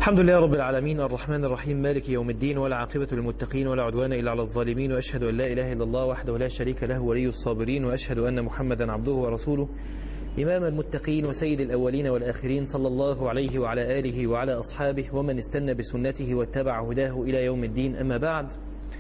الحمد لله رب العالمين الرحمن الرحيم مالك يوم الدين ولا عاقبة للمتقين ولا عدوان إلا على الظالمين وأشهد أن لا إله إلا الله وحده لا شريك له ولي الصابرين وأشهد أن محمدا عبده ورسوله إمام المتقين وسيد الأولين والآخرين صلى الله عليه وعلى آله وعلى أصحابه ومن استنى بسنته واتبع هداه إلى يوم الدين أما بعد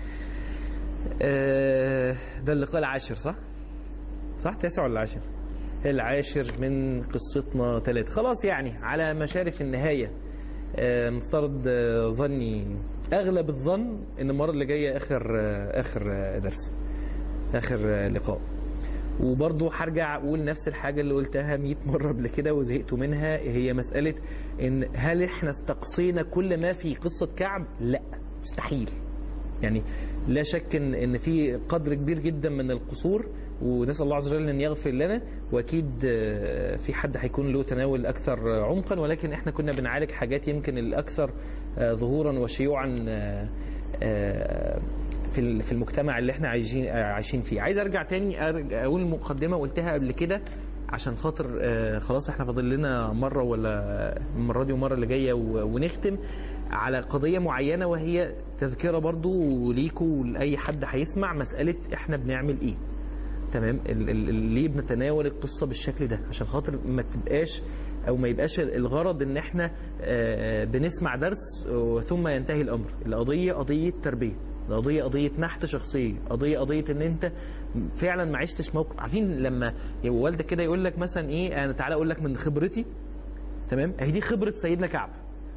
آه، ده اللقاء العاشر صح؟ صح تاسع ولا العاشر؟ العاشر من قصتنا ثلاثة خلاص يعني على مشارف النهاية آه، مفترض آه، ظني أغلب الظن إن المرة اللي جاية آخر آه، آخر آه، درس آخر آه، لقاء وبرضه هرجع اقول نفس الحاجه اللي قلتها 100 مره قبل كده وزهقت منها هي مساله ان هل احنا استقصينا كل ما في قصه كعب؟ لا مستحيل. يعني لا شك ان ان في قدر كبير جدا من القصور ونسال الله عز وجل ان يغفر لنا واكيد آه، في حد هيكون له تناول اكثر عمقا ولكن احنا كنا بنعالج حاجات يمكن الاكثر آه، ظهورا وشيوعا آه، آه، في ال- في المجتمع اللي احنا عايشين آه، عايشين فيه عايز ارجع تاني أرج- اقول مقدمه قلتها قبل كده عشان خاطر آه، خلاص احنا فاضل لنا مره ولا المره دي والمره اللي جايه و- ونختم على قضيه معينه وهي تذكره برضو ليكوا ولاي حد هيسمع مساله احنا بنعمل ايه تمام ال- ال- ال- ليه بنتناول القصه بالشكل ده عشان خاطر ما تبقاش او ما يبقاش الغرض ان احنا آه، بنسمع درس ثم ينتهي الامر القضيه قضيه تربيه القضيه قضيه نحت شخصيه قضيه قضيه ان انت فعلا ما عشتش موقف عارفين لما يبقى والدك كده يقول لك مثلا ايه انا تعالى اقول لك من خبرتي تمام اهي دي خبره سيدنا كعب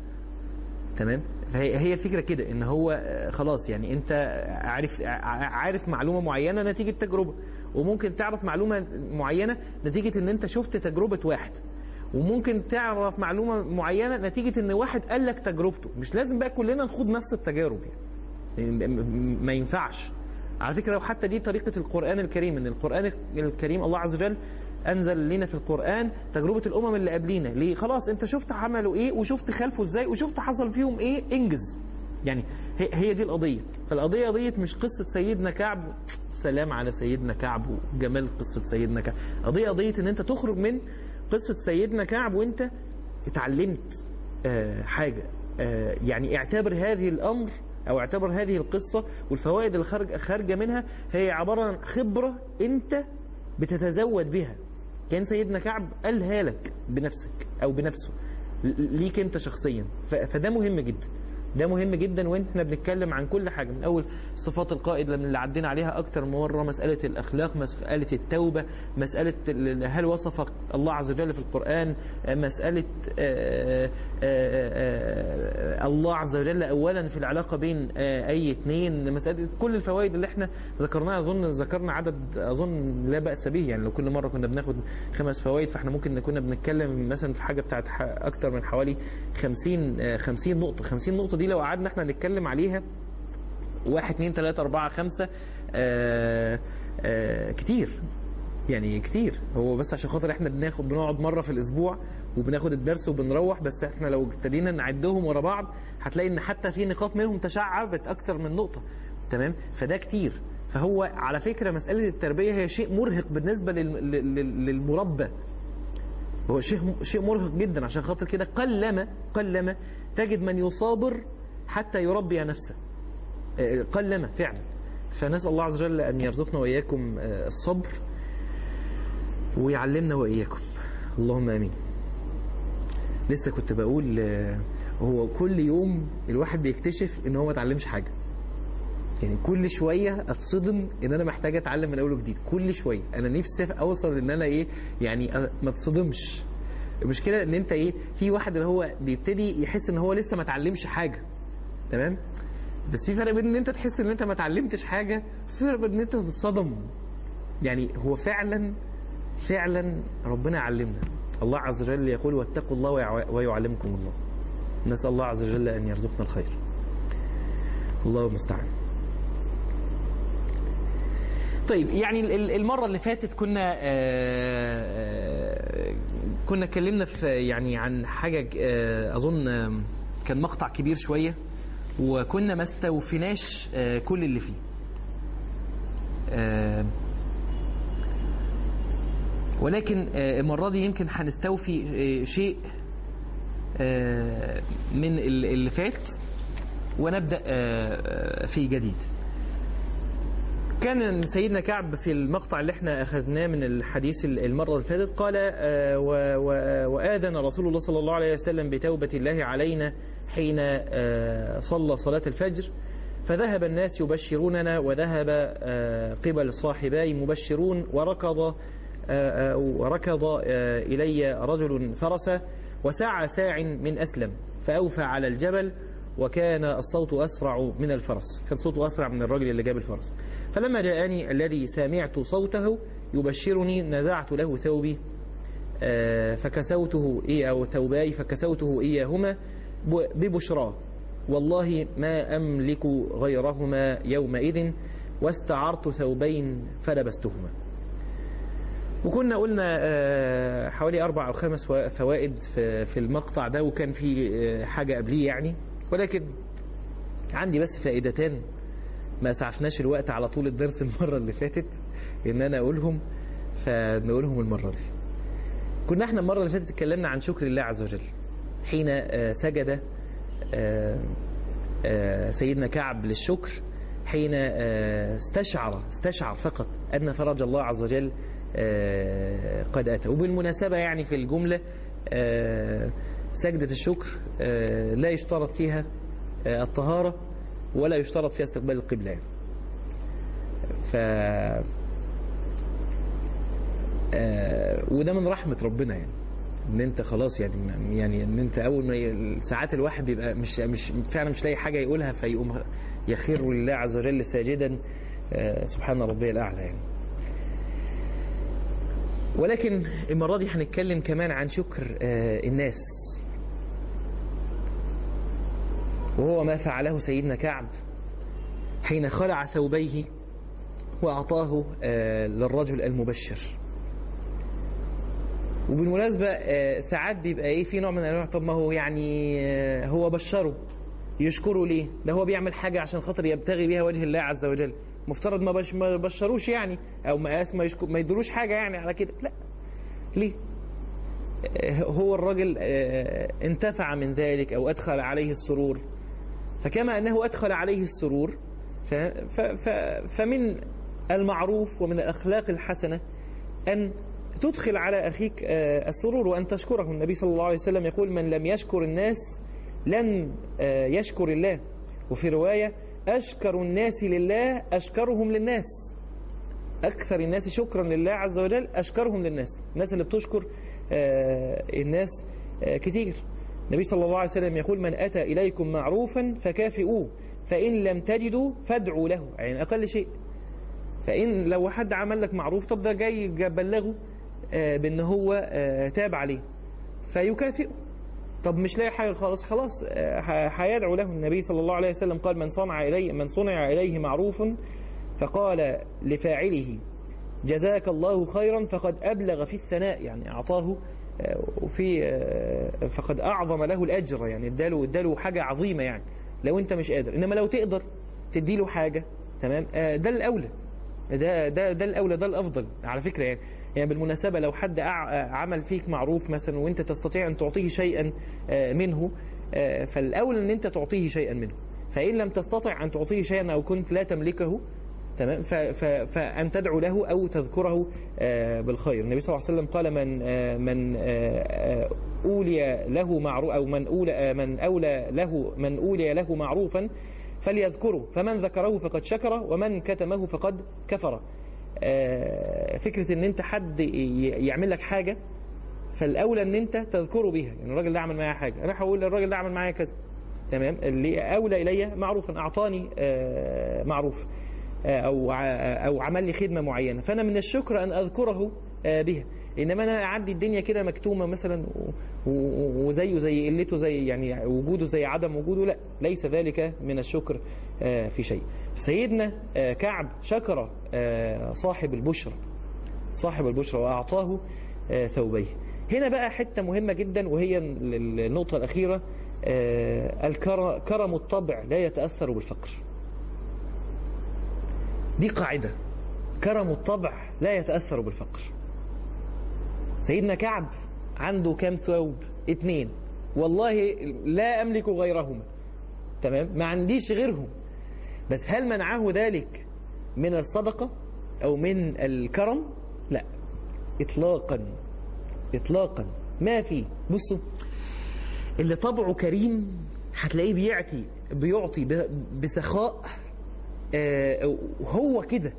تمام فهي هي الفكره كده ان هو آه، خلاص يعني انت عارف ع- عارف معلومه معينه نتيجه تجربه وممكن تعرف معلومه معينه نتيجه ان انت شفت تجربه واحد وممكن تعرف معلومه معينه نتيجه ان واحد قال لك تجربته مش لازم بقى كلنا نخوض نفس التجارب يعني م- م- ما ينفعش على فكره وحتى دي طريقه القران الكريم ان القران الكريم الله عز وجل انزل لنا في القران تجربه الامم اللي قبلينا ليه خلاص انت شفت عملوا ايه وشفت خلفوا ازاي وشفت حصل فيهم ايه انجز يعني هي, هي دي القضيه فالقضيه قضيه مش قصه سيدنا كعب سلام على سيدنا كعب وجمال قصه سيدنا كعب قضيه قضيه ان انت تخرج من قصه سيدنا كعب وانت اتعلمت آه حاجه آه يعني اعتبر هذه الامر او اعتبر هذه القصه والفوائد اللي خارج خارجه منها هي عباره عن خبره انت بتتزود بها كان سيدنا كعب قالها لك بنفسك او بنفسه ل- ليك انت شخصيا ف- فده مهم جدا ده مهم جدا واحنا بنتكلم عن كل حاجه من اول صفات القائد اللي عدينا عليها اكتر من مره مساله الاخلاق مساله التوبه مساله ال- هل وصف الله عز وجل في القران آه، مساله آه، آه، آه، الله عز وجل اولا في العلاقه بين آه، اي اثنين مساله كل الفوائد اللي احنا ذكرناها اظن ذكرنا عدد اظن لا باس به يعني لو كل مره كنا بناخد خمس فوائد فاحنا ممكن كنا بنتكلم مثلا في حاجه بتاعت ح- اكتر من حوالي 50 آه، 50 نقطه 50 نقطه دي لو قعدنا احنا نتكلم عليها واحد اتنين تلاتة أربعة خمسة آه آه كتير يعني كتير هو بس عشان خاطر احنا بناخد بنقعد مرة في الأسبوع وبناخد الدرس وبنروح بس احنا لو ابتدينا نعدهم ورا بعض هتلاقي ان حتى في نقاط منهم تشعبت أكتر من نقطة تمام فده كتير فهو على فكرة مسألة التربية هي شيء مرهق بالنسبة لل- لل- للمربى هو شيء شيء مرهق جدا عشان خاطر كده قلما قلما تجد من يصابر حتى يربي نفسه آه، قلما فعلا فنسأل الله عز وجل أن يرزقنا وإياكم آه، الصبر ويعلمنا وإياكم اللهم آمين لسه كنت بقول آه، هو كل يوم الواحد بيكتشف ان هو ما اتعلمش حاجه يعني كل شويه اتصدم ان انا محتاج اتعلم من اول وجديد كل شويه انا نفسي اوصل ان انا ايه يعني أ- ما اتصدمش المشكله ان انت ايه في واحد اللي هو بيبتدي يحس ان هو لسه ما اتعلمش حاجه تمام بس في فرق بين ان انت تحس ان انت ما اتعلمتش حاجه في فرق بين ان انت تتصدم يعني هو فعلا فعلا ربنا يعلمنا الله عز وجل يقول واتقوا الله ويع- ويعلمكم الله نسأل الله عز وجل أن يرزقنا الخير الله المستعان طيب يعني ال- ال- المرة اللي فاتت كنا آه، آه، كنا اتكلمنا في يعني عن حاجة آه، أظن آه، كان مقطع كبير شوية وكنا ما استوفيناش آه، كل اللي فيه آه، ولكن آه، المرة دي يمكن هنستوفي آه، شيء آه، من ال- اللي فات ونبدأ آه، في جديد كان سيدنا كعب في المقطع اللي احنا أخذناه من الحديث المرة اللي فاتت قال آه، و- و- وآذن رسول الله صلى الله عليه وسلم بتوبة الله علينا حين آه، صلى صلاة الفجر فذهب الناس يبشروننا وذهب آه، قبل الصاحباي مبشرون وركض آه، آه، وركض آه، إلي رجل فرسه وسعى ساع من أسلم فأوفى على الجبل وكان الصوت أسرع من الفرس كان صوته أسرع من الرجل اللي جاب الفرس فلما جاءني الذي سمعت صوته يبشرني نزعت له ثوبي آه، فكسوته إيه أو ثوباي فكسوته إياهما ب- ببشراه والله ما أملك غيرهما يومئذ واستعرت ثوبين فلبستهما وكنا قلنا آه، حوالي أربع أو خمس فوا- فوائد في في المقطع ده وكان في آه، حاجة قبليه يعني ولكن عندي بس فائدتان ما اسعفناش الوقت على طول الدرس المرة اللي فاتت إن أنا أقولهم فنقولهم المرة دي كنا احنا المرة اللي فاتت اتكلمنا عن شكر الله عز وجل حين آه، سجد آه، آه، سيدنا كعب للشكر حين آه، استشعر استشعر فقط أن فرج الله عز وجل آه، قد أتى وبالمناسبة يعني في الجملة آه، سجدة الشكر آه، لا يشترط فيها آه، الطهارة ولا يشترط فيها استقبال القبلة يعني. ف آه، وده من رحمة ربنا يعني ان انت خلاص يعني يعني ان انت اول ما ي- ساعات الواحد بيبقى مش مش فعلا مش لاقي حاجه يقولها فيقوم يخر لله عز وجل ساجدا آه، سبحان ربي الاعلى يعني ولكن المره دي هنتكلم كمان عن شكر آه، الناس وهو ما فعله سيدنا كعب حين خلع ثوبيه واعطاه آه، للرجل المبشر وبالمناسبة آه، ساعات بيبقى ايه في نوع من انواع طب ما هو يعني آه، هو بشره يشكره ليه؟ ده هو بيعمل حاجة عشان خاطر يبتغي بيها وجه الله عز وجل مفترض ما بش ما بشروش يعني او ما ما, يشكو ما يدروش حاجة يعني على كده لا ليه؟ آه، هو الراجل آه، انتفع من ذلك او ادخل عليه السرور فكما انه ادخل عليه السرور ف ف ف فمن المعروف ومن الاخلاق الحسنه ان تدخل على اخيك آه، السرور وان تشكره النبي صلى الله عليه وسلم يقول من لم يشكر الناس لم آه، يشكر الله وفي روايه اشكر الناس لله اشكرهم للناس أكثر الناس شكرا لله عز وجل أشكرهم للناس الناس اللي بتشكر آه، الناس آه، كتير النبي صلى الله عليه وسلم يقول من أتى إليكم معروفا فكافئوه فإن لم تجدوا فادعوا له يعني أقل شيء فإن لو حد عمل لك معروف طب ده جاي جا- بلغه آه، بأن هو آه، تاب عليه فيكافئه طب مش لاقي حاجة خالص خلاص آه، ه- هيدعو له النبي صلى الله عليه وسلم قال من صنع إليه من صنع إليه معروف فقال لفاعله جزاك الله خيرا فقد أبلغ في الثناء يعني أعطاه آه، وفي آه، فقد أعظم له الأجر يعني اداله اداله حاجة عظيمة يعني لو أنت مش قادر إنما لو تقدر تديله حاجة تمام آه، ده الأولى ده ده ده الأولى ده الأفضل على فكرة يعني يعني بالمناسبة لو حد أع- عمل فيك معروف مثلا وأنت تستطيع أن تعطيه شيئا آه، منه آه، فالأولى أن أنت تعطيه شيئا منه فإن لم تستطع أن تعطيه شيئا أو كنت لا تملكه تمام ف- ف- فأن تدعو له أو تذكره آه، بالخير النبي صلى الله عليه وسلم قال من آه، من آه، آه، أولي له معروف أو من أولى آه، من أولى له من أولي له معروفا فليذكره فمن ذكره فقد شكر ومن كتمه فقد كفر آه، فكرة ان انت حد ي- يعمل لك حاجة فالاولى ان انت تذكره بيها يعني الراجل ده عمل معايا حاجة انا هقول الراجل ده عمل معايا كذا تمام اللي اولى الي معروفا اعطاني آه، معروف آه، او ع- او عمل لي خدمة معينة فانا من الشكر ان اذكره آه، بها انما انا اعدي الدنيا كده مكتومه مثلا و- و- وزيه زي قلته زي يعني وجوده زي عدم وجوده لا ليس ذلك من الشكر آه، في شيء سيدنا آه، كعب شكر آه، صاحب البشرى صاحب البشرى واعطاه آه، ثوبيه هنا بقى حته مهمه جدا وهي ال- النقطه الاخيره آه، الكر- كرم الطبع لا يتاثر بالفقر دي قاعده كرم الطبع لا يتاثر بالفقر سيدنا كعب عنده كام ثوب اتنين والله لا املك غيرهما تمام ما عنديش غيرهم بس هل منعه ذلك من الصدقه او من الكرم لا اطلاقا اطلاقا ما في بصوا اللي طبعه كريم هتلاقيه بيعطي بيعطي ب- بسخاء آه، هو كده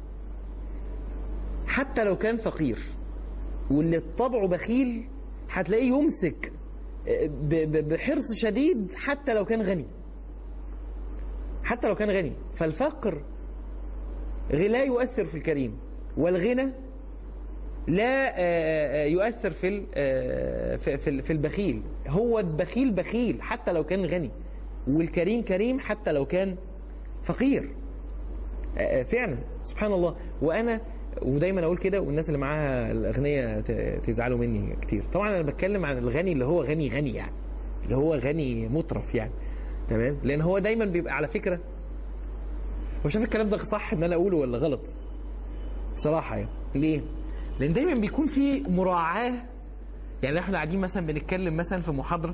حتى لو كان فقير واللي طبعه بخيل هتلاقيه يمسك آه، ب- ب- بحرص شديد حتى لو كان غني حتى لو كان غني فالفقر لا يؤثر في الكريم والغنى لا آه، آه، يؤثر في ال- آه، في في- في البخيل هو البخيل بخيل حتى لو كان غني والكريم كريم حتى لو كان فقير آه، فعلا سبحان الله وانا ودايما اقول كده والناس اللي معاها الاغنياء ت- تزعلوا مني كتير طبعا انا بتكلم عن الغني اللي هو غني غني يعني اللي هو غني مترف يعني تمام لان هو دايما بيبقى على فكره مش عارف الكلام ده صح ان انا اقوله ولا غلط بصراحه يعني ليه لان دايما بيكون في مراعاه يعني احنا قاعدين مثلا بنتكلم مثلا في محاضره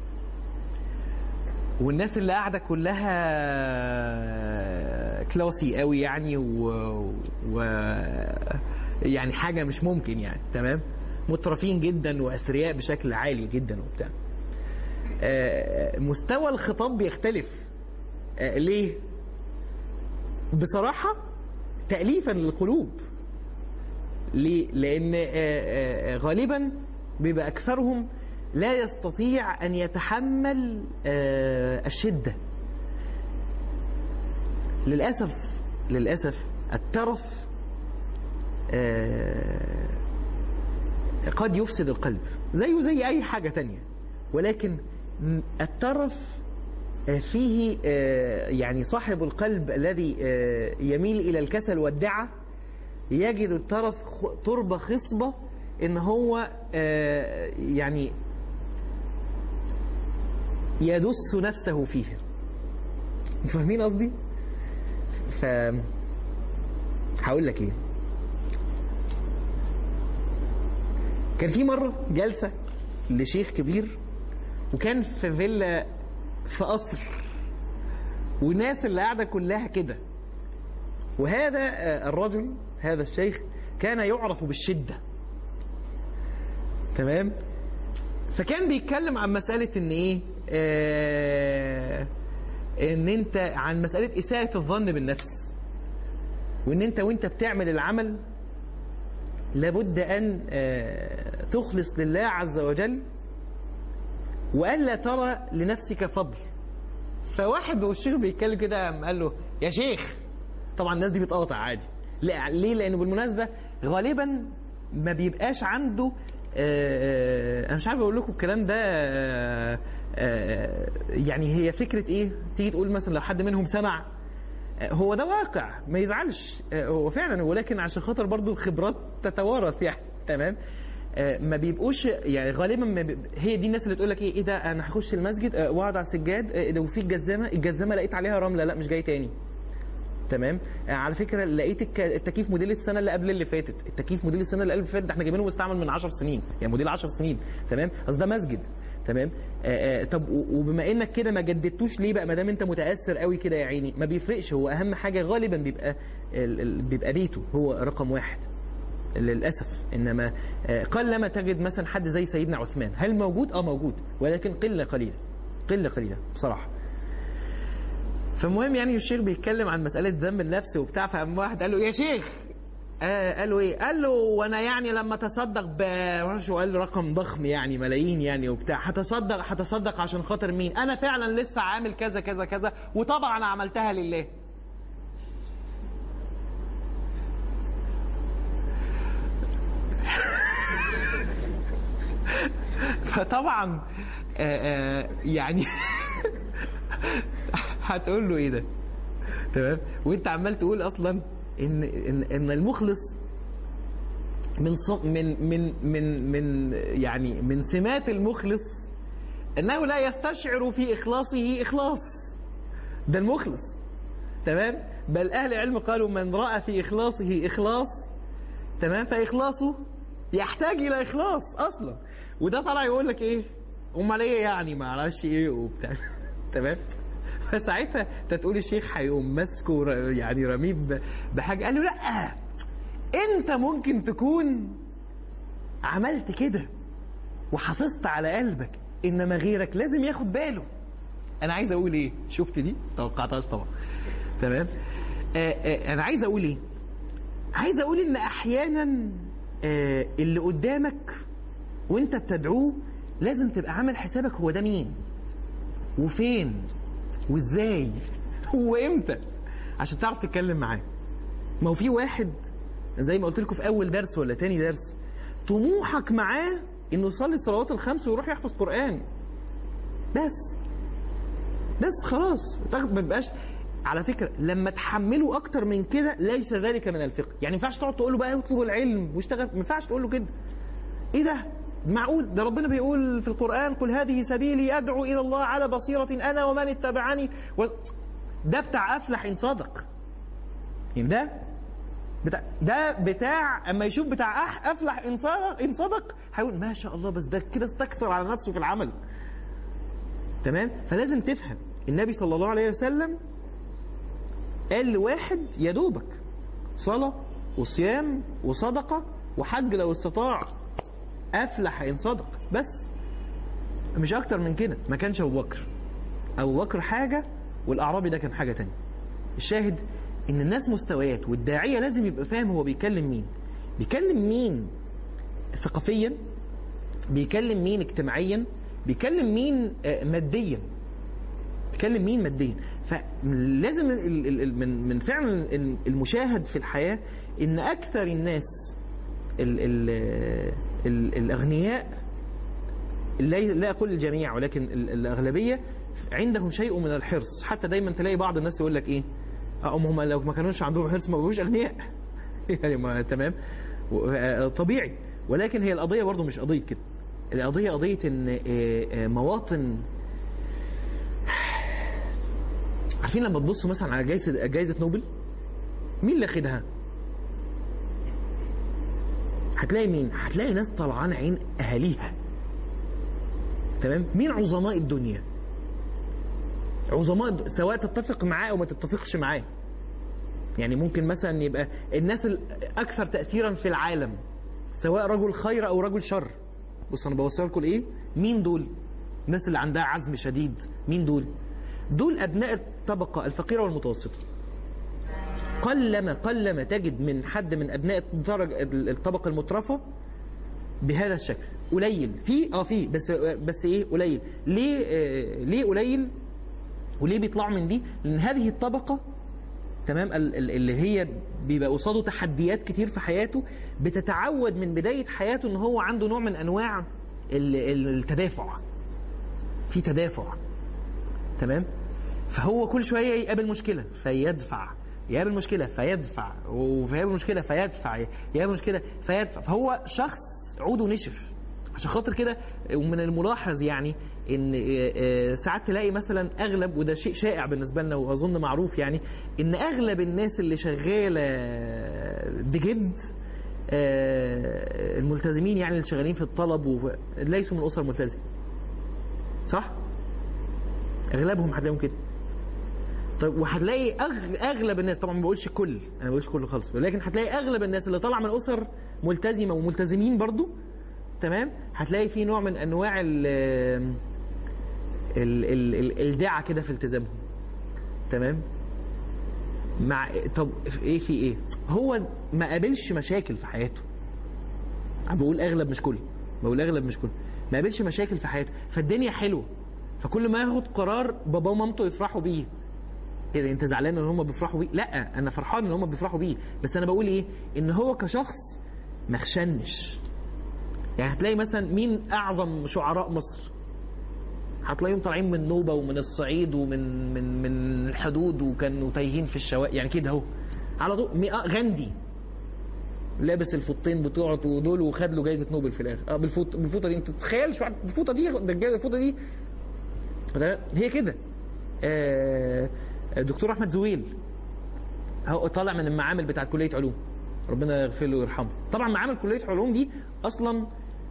والناس اللي قاعده كلها كلاسي قوي يعني و... و... يعني حاجه مش ممكن يعني تمام مترفين جدا واثرياء بشكل عالي جدا وبتاع آه، مستوى الخطاب بيختلف آه، ليه بصراحه تاليفا للقلوب ليه لان آه، آه، غالبا بيبقى اكثرهم لا يستطيع ان يتحمل آه، الشده للاسف للاسف الترف آه، قد يفسد القلب زيه زي اي حاجه تانية ولكن م- الترف آه، فيه آه، يعني صاحب القلب الذي آه، يميل الى الكسل والدعه يجد الترف خ- تربه خصبه ان هو آه، يعني يدس نفسه فيها انتوا فاهمين قصدي ف هقول لك ايه كان في مره جلسه لشيخ كبير وكان في فيلا في قصر والناس اللي قاعده كلها كده وهذا آه، الرجل هذا الشيخ كان يعرف بالشده تمام فكان بيتكلم عن مساله ان ايه آه ان انت عن مساله اساءه الظن بالنفس وان انت وانت بتعمل العمل لابد ان آه تخلص لله عز وجل والا ترى لنفسك فضل فواحد والشيخ بيتكلم كده قام قال له يا شيخ طبعا الناس دي بتقاطع عادي لا ليه لانه بالمناسبه غالبا ما بيبقاش عنده آه، آه، انا مش عارف اقول لكم الكلام ده آه، آه، يعني هي فكره ايه تيجي تقول مثلا لو حد منهم سمع آه، هو ده واقع ما يزعلش آه، هو فعلا ولكن عشان خاطر برضو الخبرات تتوارث يعني تمام آه، ما بيبقوش يعني غالبا ما بيب... هي دي الناس اللي تقول لك ايه ايه ده انا هخش المسجد آه، واقعد على السجاد آه، لو في الجزامه الجزامه لقيت عليها رمله لا مش جاي تاني تمام آه، على فكره لقيت الك- التكييف موديل السنه اللي قبل اللي فاتت التكييف موديل السنه اللي قبل اللي فاتت ده احنا جايبينه مستعمل من 10 سنين يعني موديل 10 سنين تمام اصل ده مسجد تمام آه آه طب و- وبما انك كده ما جددتوش ليه بقى ما دام انت متاثر قوي كده يا عيني ما بيفرقش هو اهم حاجه غالبا بيبقى ال- ال- بيبقى بيته هو رقم واحد للاسف انما آه، قلما تجد مثلا حد زي سيدنا عثمان هل موجود اه موجود ولكن قله قليله قله قليله بصراحه فالمهم يعني الشيخ بيتكلم عن مساله ذنب النفس وبتاع فقام واحد قال له يا شيخ آه قال له ايه؟ قال له وانا يعني لما اتصدق ب معرفش هو قال له رقم ضخم يعني ملايين يعني وبتاع هتصدق هتصدق عشان خاطر مين؟ انا فعلا لسه عامل كذا كذا كذا وطبعا عملتها لله. فطبعا آه آه يعني هتقول له ايه ده؟ تمام وانت عمال تقول اصلا ان ان, إن المخلص من ص- من من من من يعني من سمات المخلص انه لا يستشعر في اخلاصه اخلاص ده المخلص تمام بل اهل العلم قالوا من راى في اخلاصه اخلاص تمام فاخلاصه يحتاج الى اخلاص اصلا وده طلع يقول لك ايه امال ايه يعني ما اعرفش ايه وبتاع تمام فساعتها انت تقول الشيخ هيقوم ماسكه ر- يعني رميه ب- بحاجه قال له لا انت ممكن تكون عملت كده وحافظت على قلبك انما غيرك لازم ياخد باله انا عايز اقول ايه شفت دي توقعتهاش طبعا تمام آه آه انا عايز اقول ايه عايز اقول ان احيانا آه اللي قدامك وانت بتدعوه لازم تبقى عامل حسابك هو ده مين وفين وازاي وامتى عشان تعرف تتكلم معاه ما هو في واحد زي ما قلت لكم في اول درس ولا تاني درس طموحك معاه انه يصلي الصلوات الخمس ويروح يحفظ قران بس بس خلاص ما بقاش على فكره لما تحمله اكتر من كده ليس ذلك من الفقه يعني ما ينفعش تقعد تقول له بقى اطلب العلم واشتغل ما ينفعش تقول له كده ايه ده معقول ده ربنا بيقول في القرآن قل هذه سبيلي أدعو إلى الله على بصيرة أنا ومن اتبعني و... ده بتاع أفلح إن صدق يعني ده بتاع ده بتاع اما يشوف بتاع أح افلح ان صدق ان صدق هيقول ما شاء الله بس ده كده استكثر على نفسه في العمل تمام فلازم تفهم النبي صلى الله عليه وسلم قال لواحد يا دوبك صلاة وصيام وصدقة وحج لو استطاع أفلح إن صدق بس مش أكتر من كده ما كانش أبو بكر أبو بكر حاجة والأعرابي ده كان حاجة تانية الشاهد إن الناس مستويات والداعية لازم يبقى فاهم هو بيكلم مين بيكلم مين ثقافيا بيكلم مين اجتماعيا بيكلم مين آه، ماديا بيكلم مين ماديا فلازم ال- ال- ال- من من فعل ال- المشاهد في الحياه ان اكثر الناس ال ال ال الاغنياء لا لا اقول الجميع ولكن ال- الاغلبيه عندهم شيء من الحرص حتى دايما تلاقي بعض الناس يقول لك ايه اه هم لو ما كانوش عندهم حرص ما بقوش اغنياء يعني ما تمام و- آه، طبيعي ولكن هي القضيه برضو مش قضيه كده القضيه قضيه ان آه، آه، مواطن عارفين لما تبصوا مثلا على جائزه جائزه نوبل مين اللي خدها؟ هتلاقي مين؟ هتلاقي ناس طلعان عين اهاليها تمام؟ مين عظماء الدنيا؟ عظماء الد- سواء تتفق معاه او ما تتفقش معاه يعني ممكن مثلا يبقى الناس الاكثر تاثيرا في العالم سواء رجل خير او رجل شر بص انا بوصل لكم ايه مين دول الناس اللي عندها عزم شديد مين دول دول ابناء الطبقه الفقيره والمتوسطه قلما قلما تجد من حد من ابناء الدرج الطبقه المترفه بهذا الشكل قليل في اه في بس بس ايه قليل ليه آه ليه قليل وليه بيطلعوا من دي لان هذه الطبقه تمام ال- ال- اللي هي بيبقى قصاده تحديات كتير في حياته بتتعود من بدايه حياته ان هو عنده نوع من انواع ال- ال- التدافع في تدافع تمام فهو كل شويه يقابل مشكله فيدفع يقابل مشكله فيدفع ويقابل مشكله فيدفع يقابل مشكله فيدفع فهو شخص عوده نشف عشان خاطر كده ومن الملاحظ يعني ان آه، آه، ساعات تلاقي مثلا اغلب وده شيء شائع بالنسبه لنا واظن معروف يعني ان اغلب الناس اللي شغاله بجد آه، الملتزمين يعني اللي شغالين في الطلب و- ليسوا من اسر ملتزمه صح؟ اغلبهم هتلاقيهم كده طيب وهتلاقي أغ- اغلب الناس طبعا ما بقولش كل انا ما بقولش كله خالص ولكن هتلاقي اغلب الناس اللي طالعه من اسر ملتزمه وملتزمين برضو تمام هتلاقي في نوع من انواع ال ال ال ال الدعه كده في التزامهم تمام مع طب ايه في ايه هو ما قابلش مشاكل في حياته أنا بقول اغلب مش كل بقول اغلب مش كل ما قابلش مشاكل في حياته فالدنيا حلوه فكل ما ياخد قرار بابا ومامته يفرحوا بيه ايه ده انت زعلان ان هم بيفرحوا بيه لا انا فرحان ان هم بيفرحوا بيه بس انا بقول ايه ان هو كشخص ما خشنش يعني هتلاقي مثلا مين اعظم شعراء مصر هتلاقيهم طالعين من نوبه ومن الصعيد ومن من من الحدود وكانوا تايهين في الشوارع يعني كده اهو على طول مي- آه، غاندي لابس الفوطين بتوعته دول وخد له جايزه نوبل في الاخر اه بالفوط بالفوطه دي انت تتخيل شو الفوطه دي ده الجايزة- الفوطه دي ده هي كده آه، الدكتور احمد زويل هو طالع من المعامل بتاعت كليه علوم ربنا يغفر له ويرحمه طبعا معامل كليه علوم دي اصلا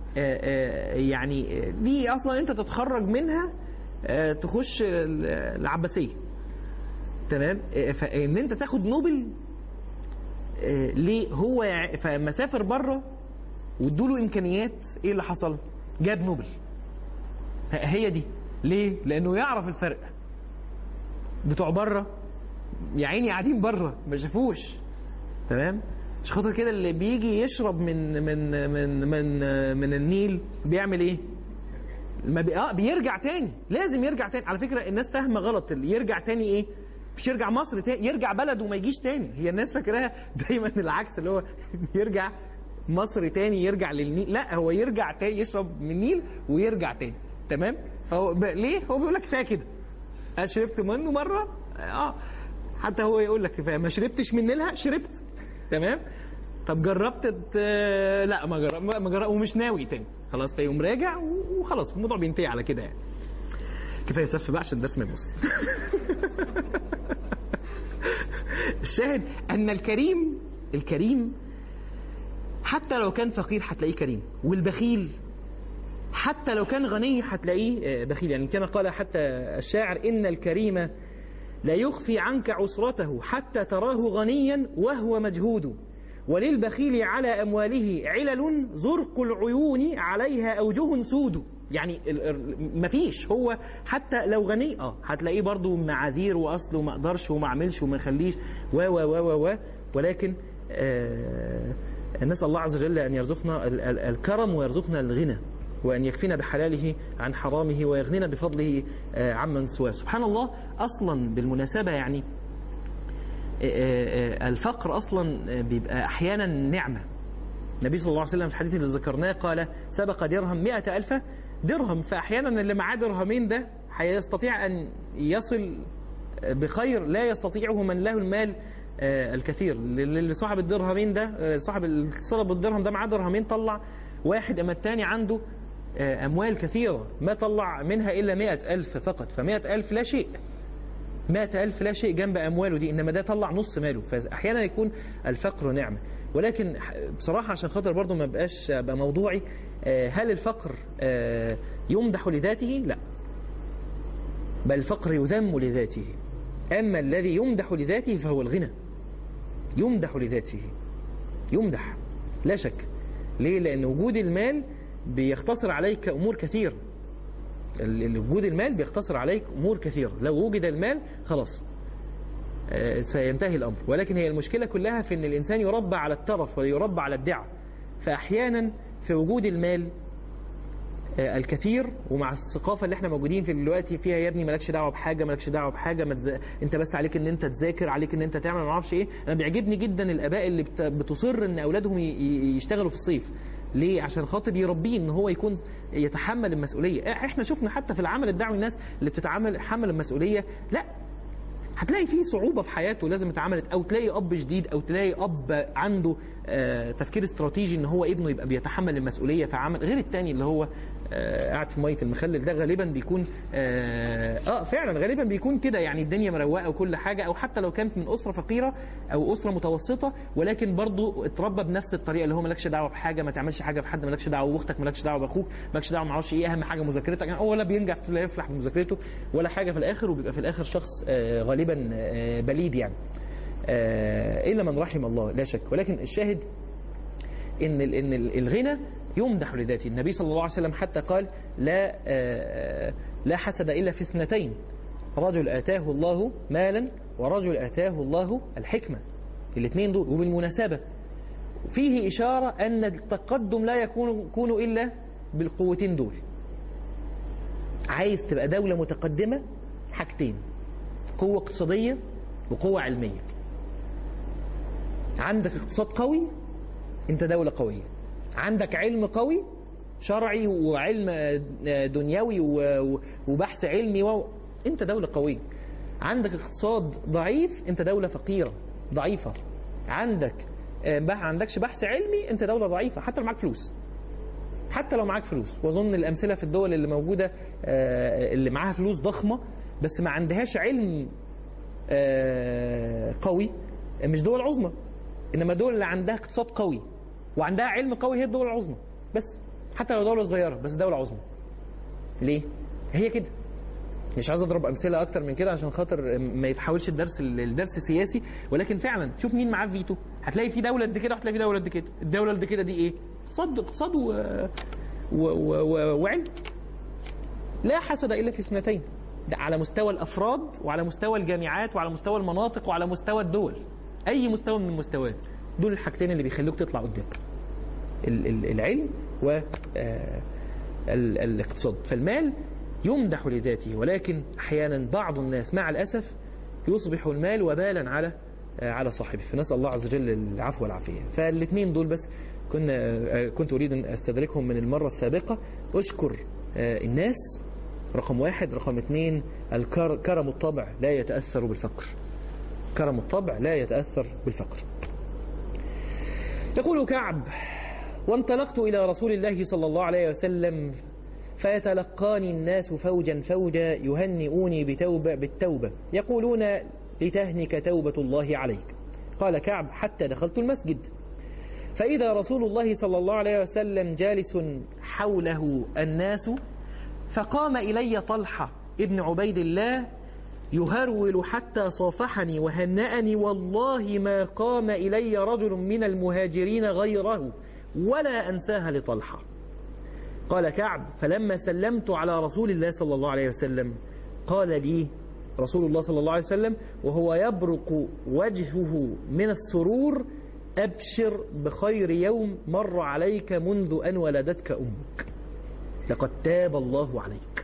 آه، آه، يعني آه، دي اصلا انت تتخرج منها آه، تخش ال- العباسيه تمام آه، فان انت تاخد نوبل آه، ليه هو يع- فلما سافر بره وادوا له امكانيات ايه اللي حصل جاب نوبل هي دي ليه لانه يعرف الفرق بتوع بره يا عيني قاعدين بره ما شافوش تمام مش خاطر كده اللي بيجي يشرب من من من من من النيل بيعمل ايه ما بي... اه بيرجع تاني لازم يرجع تاني على فكره الناس فاهمه غلط اللي يرجع تاني ايه مش يرجع مصر تاني يرجع بلده وما يجيش تاني هي الناس فاكراها دايما العكس اللي هو يرجع مصر تاني يرجع للنيل لا هو يرجع تاني يشرب من النيل ويرجع تاني تمام فهو ب... ليه هو بيقول لك كفايه كده أنا شربت منه مره اه حتى هو يقول لك كفايه ما شربتش من نيلها شربت تمام طب جربت ت... لا ما جرب ما جرب ومش ناوي تاني خلاص فيقوم راجع وخلاص الموضوع بينتهي على كده يعني كفايه سف بقى عشان الدرس ما يبص الشاهد ان الكريم الكريم حتى لو كان فقير هتلاقيه كريم والبخيل حتى لو كان غني هتلاقيه آه، بخيل يعني كما قال حتى الشاعر ان الكريم لا يخفي عنك عسرته حتى تراه غنيا وهو مجهود وللبخيل على أمواله علل زرق العيون عليها أوجه سود يعني ال- ال- مفيش هو حتى لو غني اه هتلاقيه برضو معاذير واصل وما اقدرش وما اعملش وما اخليش و و و و و ولكن آه نسال الله عز وجل ان يرزقنا ال- ال- الكرم ويرزقنا الغنى وأن يكفينا بحلاله عن حرامه ويغنينا بفضله آه، عمن سواه سبحان الله أصلا بالمناسبة يعني آه، آه، الفقر أصلا آه، بيبقى أحيانا نعمة النبي صلى الله عليه وسلم في الحديث اللي ذكرناه قال سبق درهم مئة ألف درهم فأحيانا اللي معاه درهمين ده هيستطيع أن يصل بخير لا يستطيعه من له المال آه، الكثير اللي صاحب الدرهمين ده آه، صاحب اللي طلب الدرهم ده معاه درهمين طلع واحد أما التاني عنده آه، أموال كثيرة ما طلع منها إلا مئة ألف فقط فمئة ألف لا شيء مئة ألف لا شيء جنب أمواله دي إنما ده طلع نص ماله فأحيانا يكون الفقر نعمة ولكن بصراحة عشان خاطر برضو ما بقاش أبقى موضوعي آه، هل الفقر آه، يمدح لذاته؟ لا بل الفقر يذم لذاته أما الذي يمدح لذاته فهو الغنى يمدح لذاته يمدح لا شك ليه؟ لأن وجود المال بيختصر عليك أمور كثيرة ال- ال- وجود المال بيختصر عليك امور كثيره لو وجد المال خلاص آه، سينتهي الامر ولكن هي المشكله كلها في ان الانسان يربى على الترف ويربى على الدعه فاحيانا في وجود المال آه، الكثير ومع الثقافه اللي احنا موجودين في دلوقتي فيها يا ابني مالكش دعوه بحاجه مالكش دعوه بحاجه ما تز... انت بس عليك ان انت تذاكر عليك ان انت تعمل ما اعرفش ايه انا بيعجبني جدا الاباء اللي بت... بتصر ان اولادهم ي... ي- يشتغلوا في الصيف ليه عشان خاطر يربيه ان هو يكون يتحمل المسؤوليه احنا شفنا حتى في العمل الدعوي الناس اللي بتتعامل حمل المسؤوليه لا هتلاقي فيه صعوبة في حياته لازم اتعملت أو تلاقي أب جديد أو تلاقي أب عنده آه، تفكير استراتيجي إن هو ابنه يبقى بيتحمل المسؤولية في عمل غير التاني اللي هو آه، قاعد في مية المخلل ده غالبا بيكون آه, آه فعلا غالبا بيكون كده يعني الدنيا مروقة وكل حاجة أو حتى لو كان من أسرة فقيرة أو أسرة متوسطة ولكن برضه اتربى بنفس الطريقة اللي هو مالكش دعوة بحاجة ما تعملش حاجة في حد مالكش دعوة بأختك مالكش دعوة بأخوك مالكش دعوة معرفش إيه أهم حاجة مذاكرتك يعني هو ولا بينجح ولا يفلح في مذاكرته ولا حاجة في الآخر وبيبقى في الآخر شخص آه غالبا آه بليد يعني آه إلا من رحم الله لا شك ولكن الشاهد ان ال- ان ال- الغنى يمدح لذاته النبي صلى الله عليه وسلم حتى قال لا آه، لا حسد الا في اثنتين رجل اتاه الله مالا ورجل اتاه الله الحكمه الاثنين دول وبالمناسبه فيه اشاره ان التقدم لا يكون يكون الا بالقوتين دول عايز تبقى دوله متقدمه حاجتين قوه اقتصاديه وقوه علميه عندك اقتصاد قوي انت دولة قوية عندك علم قوي شرعي وعلم دنيوي و- و- وبحث علمي و... انت دولة قوية عندك اقتصاد ضعيف انت دولة فقيرة ضعيفة عندك آه، ما عندكش بحث علمي انت دولة ضعيفة حتى لو معاك فلوس حتى لو معاك فلوس واظن الامثله في الدول اللي موجوده آه، اللي معاها فلوس ضخمه بس ما عندهاش علم آه، قوي مش دول عظمى انما الدول اللي عندها اقتصاد قوي وعندها علم قوي هي الدول العظمى بس حتى لو دوله صغيره بس دوله عظمى ليه هي كده مش عايز اضرب امثله اكتر من كده عشان خاطر ما يتحولش الدرس الدرس سياسي ولكن فعلا شوف مين معاه فيتو هتلاقي في دوله قد كده وهتلاقي في دوله قد كده الدوله قد كده دي ايه اقتصاد اقتصاد و... و... و... و... وعلم لا حسد الا في اثنتين ده على مستوى الافراد وعلى مستوى الجامعات وعلى مستوى المناطق وعلى مستوى الدول اي مستوى من المستويات دول الحاجتين اللي بيخلوك تطلع قدام ال- ال- العلم و آه، ال- الاقتصاد فالمال يمدح لذاته ولكن احيانا بعض الناس مع الاسف يصبح المال وبالا على آه، على صاحبه فنسال الله عز وجل العفو والعافيه فالاثنين دول بس كنا آه، كنت اريد ان استدركهم من المره السابقه اشكر آه، الناس رقم واحد رقم اثنين الكر- كرم الطبع لا يتاثر بالفقر كرم الطبع لا يتاثر بالفقر يقول كعب وانطلقت إلى رسول الله صلى الله عليه وسلم فيتلقاني الناس فوجا فوجا يهنئوني بتوبة بالتوبة يقولون لتهنك توبة الله عليك قال كعب حتى دخلت المسجد فإذا رسول الله صلى الله عليه وسلم جالس حوله الناس فقام إلي طلحة ابن عبيد الله يهرول حتى صافحني وهنأني والله ما قام إلي رجل من المهاجرين غيره ولا أنساها لطلحة قال كعب فلما سلمت على رسول الله صلى الله عليه وسلم قال لي رسول الله صلى الله عليه وسلم وهو يبرق وجهه من السرور أبشر بخير يوم مر عليك منذ أن ولدتك أمك لقد تاب الله عليك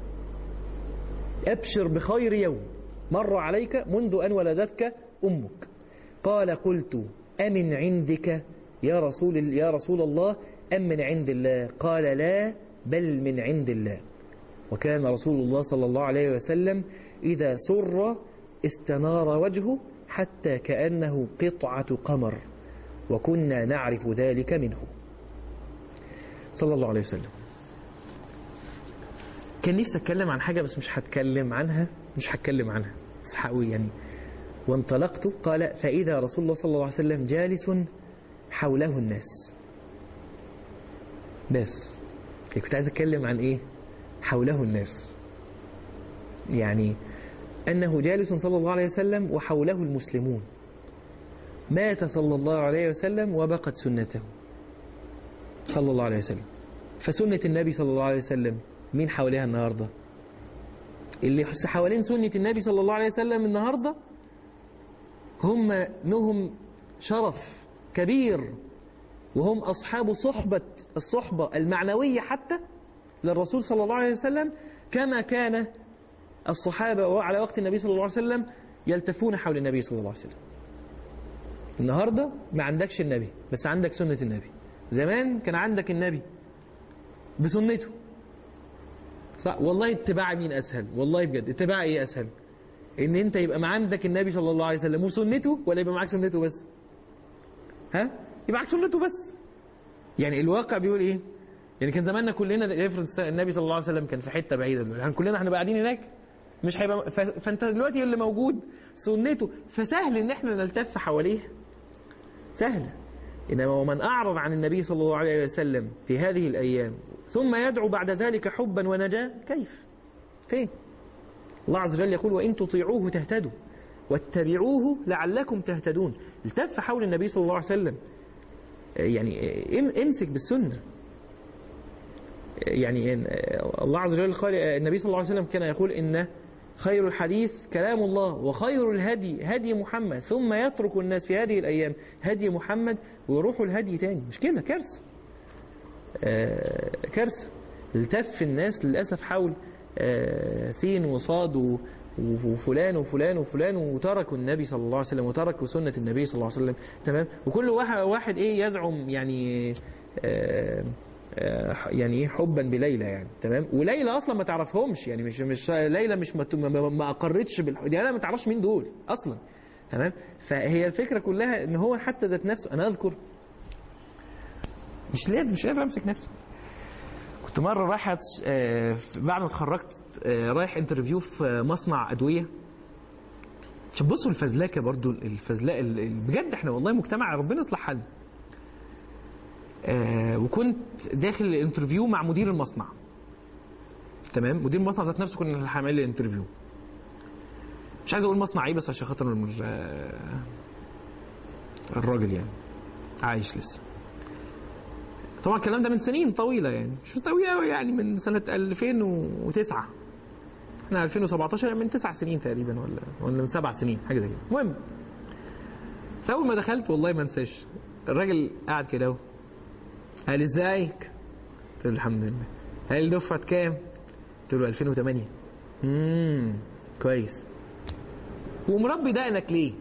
أبشر بخير يوم مر عليك منذ أن ولدتك أمك قال قلت أمن عندك يا رسول يا رسول الله أم من عند الله قال لا بل من عند الله وكان رسول الله صلى الله عليه وسلم إذا سر استنار وجهه حتى كأنه قطعة قمر وكنا نعرف ذلك منه صلى الله عليه وسلم كان نفسي اتكلم عن حاجه بس مش هتكلم عنها مش هتكلم عنها بس هقول يعني وانطلقت قال فاذا رسول الله صلى الله عليه وسلم جالس حوله الناس بس كنت عايز اتكلم عن ايه حوله الناس يعني انه جالس صلى الله عليه وسلم وحوله المسلمون مات صلى الله عليه وسلم وبقت سنته صلى الله عليه وسلم فسنة النبي صلى الله عليه وسلم مين حواليها النهاردة اللي حوالين سنة النبي صلى الله عليه وسلم النهاردة هم لهم شرف كبير وهم أصحاب صحبة الصحبة المعنوية حتى للرسول صلى الله عليه وسلم كما كان الصحابة على وقت النبي صلى الله عليه وسلم يلتفون حول النبي صلى الله عليه وسلم النهاردة ما عندكش النبي بس عندك سنة النبي زمان كان عندك النبي بسنته صح والله اتباع مين اسهل والله بجد اتباع ايه اسهل ان انت يبقى ما عندك النبي صلى الله عليه وسلم وسنته ولا يبقى معاك سنته بس ها يبقى معاك سنته بس يعني الواقع بيقول ايه يعني كان زماننا كلنا يفرض النبي صلى الله عليه وسلم كان في حته بعيده دلوقتي يعني كلنا هنبقى قاعدين هناك مش هيبقى ف... فانت دلوقتي اللي موجود سنته فسهل ان احنا نلتف حواليه سهل إنما ومن أعرض عن النبي صلى الله عليه وسلم في هذه الأيام ثم يدعو بعد ذلك حبا ونجاة كيف فين الله عز وجل يقول وإن تطيعوه تهتدوا واتبعوه لعلكم تهتدون التف حول النبي صلى الله عليه وسلم يعني امسك بالسنة يعني الله عز وجل قال النبي صلى الله عليه وسلم كان يقول إن خير الحديث كلام الله وخير الهدي هدي محمد ثم يترك الناس في هذه الأيام هدي محمد ويروحوا الهدي تاني مش كده كارثة آه كارثة التف الناس للأسف حول آه سين وصاد وفلان وفلان وفلان وتركوا النبي صلى الله عليه وسلم وتركوا سنة النبي صلى الله عليه وسلم تمام وكل واحد واحد ايه يزعم يعني آه يعني ايه حبا بليلى يعني تمام وليلى اصلا ما تعرفهمش يعني مش مش ليلى مش ما, ما اقرتش بالح... دي انا ما تعرفش مين دول اصلا تمام فهي الفكره كلها ان هو حتى ذات نفسه انا اذكر مش قادر مش قادر امسك نفسي كنت مره رايح بعد ما اتخرجت رايح انترفيو في مصنع ادويه عشان بصوا الفزلكه برضو الفزلاء بجد احنا والله مجتمع ربنا يصلح حالنا آه وكنت داخل الانترفيو مع مدير المصنع تمام مدير المصنع ذات نفسه كنا هنعمل لي انترفيو مش عايز اقول مصنع ايه بس عشان خاطر المر... آه، الراجل يعني عايش لسه طبعا الكلام ده من سنين طويله يعني مش طويله قوي يعني من سنه 2009 احنا 2017 يعني من تسع سنين تقريبا ولا ولا من سبع سنين حاجه زي كده المهم فاول ما دخلت والله ما انساش الراجل قاعد كده اهو قال ازيك قلت له الحمد لله قال دفعه كام قلت له 2008 امم كويس ومربي دقنك ليه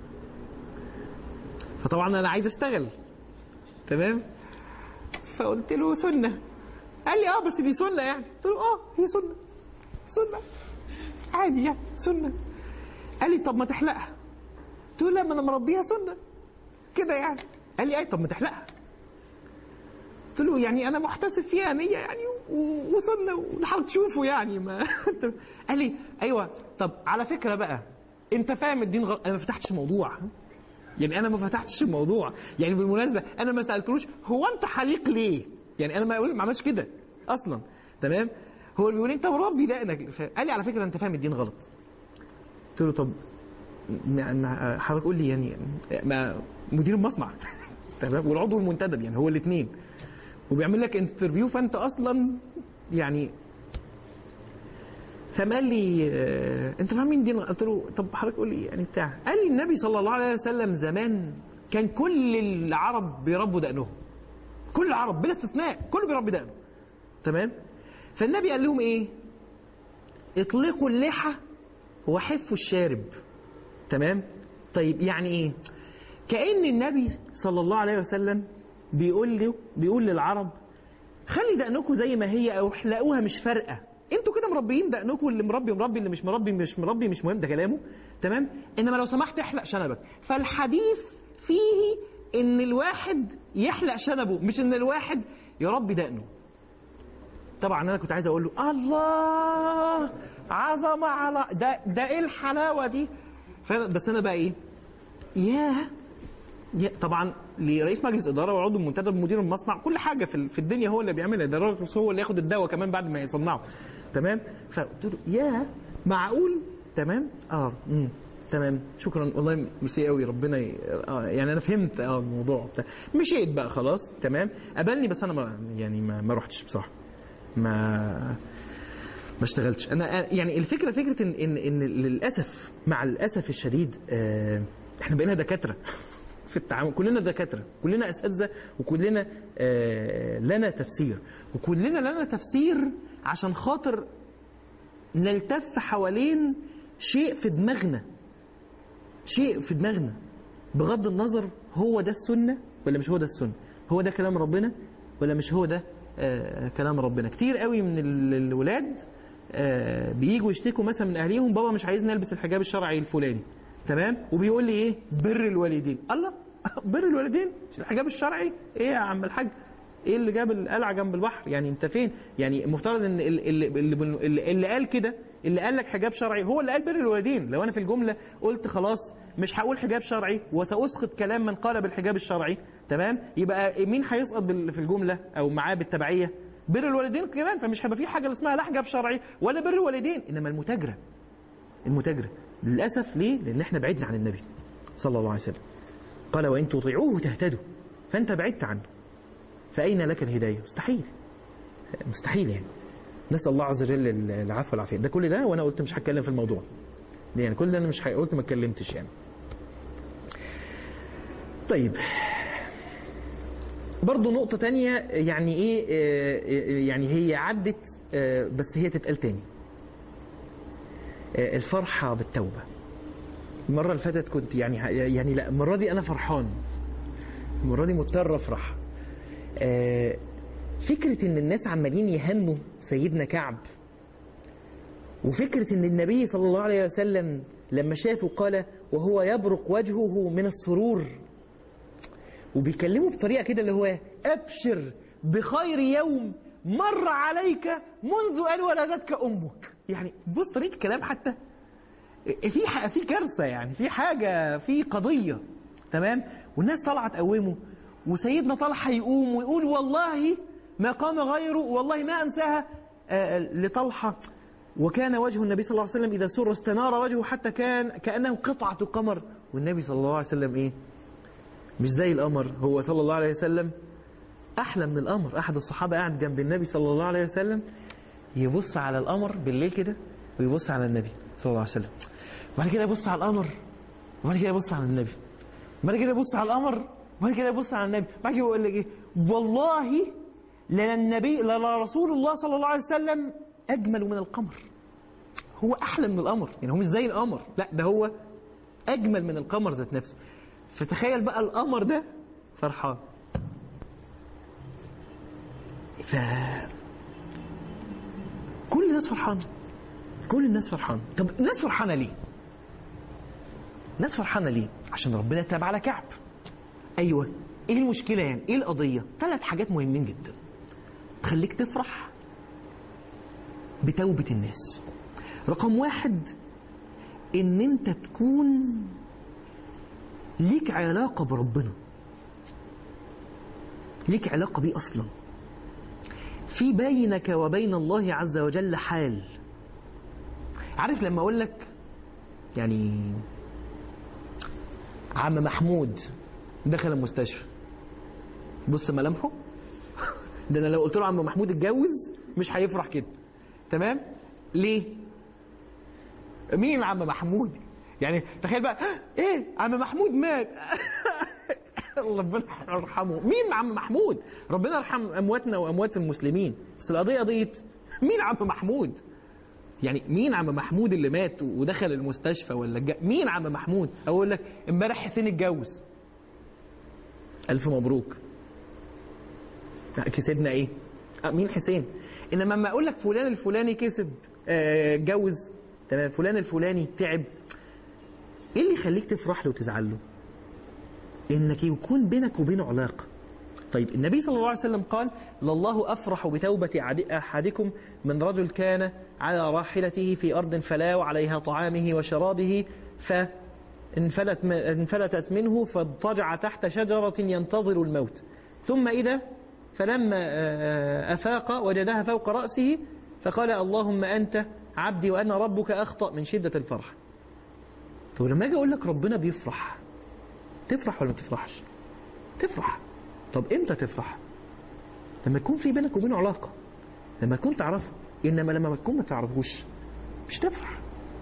فطبعا انا عايز اشتغل تمام فقلت له سنه قال لي اه بس دي سنه يعني قلت له اه هي سنه سنه عادي يعني سنه قال لي طب ما تحلقها قلت له لا ما انا مربيها سنه كده يعني قال لي اي طب ما تحلقها قلت له يعني انا محتسب فيها نيه يعني و- وسنه والحرب تشوفه يعني ما أنت- قال لي ايوه طب على فكره بقى انت فاهم الدين غلط انا ما فتحتش الموضوع يعني انا ما فتحتش الموضوع يعني بالمناسبه انا ما سالتلوش هو انت حليق ليه يعني انا ما أقول- ما عملتش كده اصلا تمام هو بيقول لي انت مربي دقنك قال لي على فكره انت فاهم الدين غلط قلت له طب ما- ما- حضرتك قول لي يعني ما مدير المصنع تمام والعضو المنتدب يعني هو الاثنين وبيعمل لك انترفيو فانت اصلا يعني فقام قال لي آه، انت فاهم مين دين قلت له طب حضرتك قول لي يعني بتاع قال لي النبي صلى الله عليه وسلم زمان كان كل العرب بيربوا دقنهم كل العرب بلا استثناء كله بيربي دقنه تمام فالنبي قال لهم ايه اطلقوا اللحى وحفوا الشارب تمام طيب يعني ايه كأن النبي صلى الله عليه وسلم بيقول له بيقول للعرب خلي دقنكم زي ما هي او احلقوها مش فارقه انتوا كده مربيين دقنكم اللي مربي مربي اللي مش مربي مش مربي مش مهم ده كلامه تمام انما لو سمحت احلق شنبك فالحديث فيه ان الواحد يحلق شنبه مش ان الواحد يربي دقنه طبعا انا كنت عايز اقول له الله عظمه على ده ده ايه الحلاوه دي فأنا بس انا بقى ايه ياه يا طبعا لرئيس مجلس اداره وعضو منتدب مدير المصنع كل حاجه في في الدنيا هو اللي بيعملها ده الراجل هو اللي ياخد الدواء كمان بعد ما يصنعه تمام فقلت له يا معقول تمام اه امم تمام شكرا والله ميرسي قوي ربنا ي... آه يعني انا فهمت اه الموضوع بتاع. مشيت بقى خلاص تمام قابلني بس انا ما يعني ما, ما رحتش بصراحه ما ما اشتغلتش انا يعني الفكره فكره ان ان, إن للاسف مع الاسف الشديد آه احنا بقينا دكاتره في التعامل كلنا دكاتره كلنا اساتذه وكلنا آه لنا تفسير وكلنا لنا تفسير عشان خاطر نلتف حوالين شيء في دماغنا شيء في دماغنا بغض النظر هو ده السنه ولا مش هو ده السنه هو ده كلام ربنا ولا مش هو ده آه كلام ربنا كتير قوي من ال- الولاد آه بييجوا يشتكوا مثلا من اهليهم بابا مش عايزني البس الحجاب الشرعي الفلاني تمام وبيقول لي ايه بر الوالدين الله بر الوالدين مش الحجاب الشرعي ايه يا عم الحاج ايه اللي جاب القلعه جنب البحر يعني انت فين يعني المفترض ان اللي, اللي, اللي, اللي قال كده اللي قال لك حجاب شرعي هو اللي قال بر الوالدين لو انا في الجمله قلت خلاص مش هقول حجاب شرعي وساسقط كلام من قال بالحجاب الشرعي تمام يبقى مين هيسقط بال- في الجمله او معاه بالتبعيه بر الوالدين كمان فمش هيبقى في حاجه اسمها لا حجاب شرعي ولا بر الوالدين انما المتاجره المتاجره للاسف ليه لان احنا بعدنا عن النبي صلى الله عليه وسلم قال وان تطيعوه تهتدوا فانت بعدت عنه فاين لك الهدايه مستحيل مستحيل يعني نسال الله عز وجل العفو والعافيه ده كل ده وانا قلت مش هتكلم في الموضوع ده يعني كل ده انا مش ح- قلت ما اتكلمتش يعني طيب برضو نقطة تانية يعني ايه آه، يعني هي عدت آه، بس هي تتقال تاني آه، الفرحة بالتوبة المرة اللي فاتت كنت يعني يعني لا المرة دي أنا فرحان المرة دي مضطر أفرح آه، فكرة إن الناس عمالين يهنوا سيدنا كعب وفكرة إن النبي صلى الله عليه وسلم لما شافه قال وهو يبرق وجهه من السرور وبيكلمه بطريقة كده اللي هو أبشر بخير يوم مر عليك منذ أن ولدتك أمك يعني بص طريقة الكلام حتى في ح- في كارثه يعني في حاجه في قضيه تمام والناس طالعه تقومه وسيدنا طلحة يقوم ويقول والله ما قام غيره والله ما أنساها آه، لطلحة وكان وجه النبي صلى الله عليه وسلم إذا سر استنار وجهه حتى كان كأنه قطعة قمر والنبي صلى الله عليه وسلم إيه مش زي القمر هو صلى الله عليه وسلم أحلى من القمر أحد الصحابة قاعد جنب النبي صلى الله عليه وسلم يبص على القمر بالليل كده ويبص على النبي صلى الله عليه وسلم وبعد كده يبص على القمر وبعد كده يبص على النبي بعد كده يبص على القمر وبعد كده يبص على النبي بعد كده يقول لك ايه والله لنا النبي لنا رسول الله صلى الله عليه وسلم اجمل من القمر هو احلى من القمر يعني هو مش زي القمر لا ده هو اجمل من القمر ذات نفسه فتخيل بقى القمر ده فرحان ف كل الناس فرحانه كل الناس فرحانه طب الناس فرحانه ليه الناس فرحانه ليه عشان ربنا تاب على كعب ايوه ايه المشكله يعني ايه القضيه ثلاث حاجات مهمين جدا تخليك تفرح بتوبه الناس رقم واحد ان انت تكون ليك علاقه بربنا ليك علاقه بيه اصلا في بينك وبين الله عز وجل حال عارف لما اقول لك يعني عم محمود دخل المستشفى بص ملامحه ده انا لو قلت له عم محمود اتجوز مش هيفرح كده تمام ليه مين عم محمود يعني تخيل بقى ايه عم محمود مات ربنا يرحمه مين عم محمود ربنا يرحم امواتنا واموات المسلمين بس القضيه قضيه مين عم محمود يعني مين عم محمود اللي مات ودخل المستشفى ولا جا... مين عم محمود اقول لك امبارح حسين اتجوز الف مبروك كسبنا ايه آه مين حسين انما لما اقول لك فلان الفلاني كسب آه، اتجوز تمام فلان الفلاني تعب ايه اللي يخليك تفرح له وتزعل له انك يكون بينك وبينه علاقه طيب النبي صلى الله عليه وسلم قال لله أفرح بتوبة عد- أحدكم من رجل كان على راحلته في أرض فلا وعليها طعامه وشرابه فانفلت م- انفلتت منه فاضطجع تحت شجرة ينتظر الموت ثم إذا فلما آه، أفاق وجدها فوق رأسه فقال اللهم أنت عبدي وأنا ربك أخطأ من شدة الفرح طب لما أجي أقول لك ربنا بيفرح تفرح ولا ما تفرحش تفرح طب امتى تفرح لما يكون في بينك وبينه علاقه لما تكون تعرفه انما لما تكون ما تعرفوش مش تفرح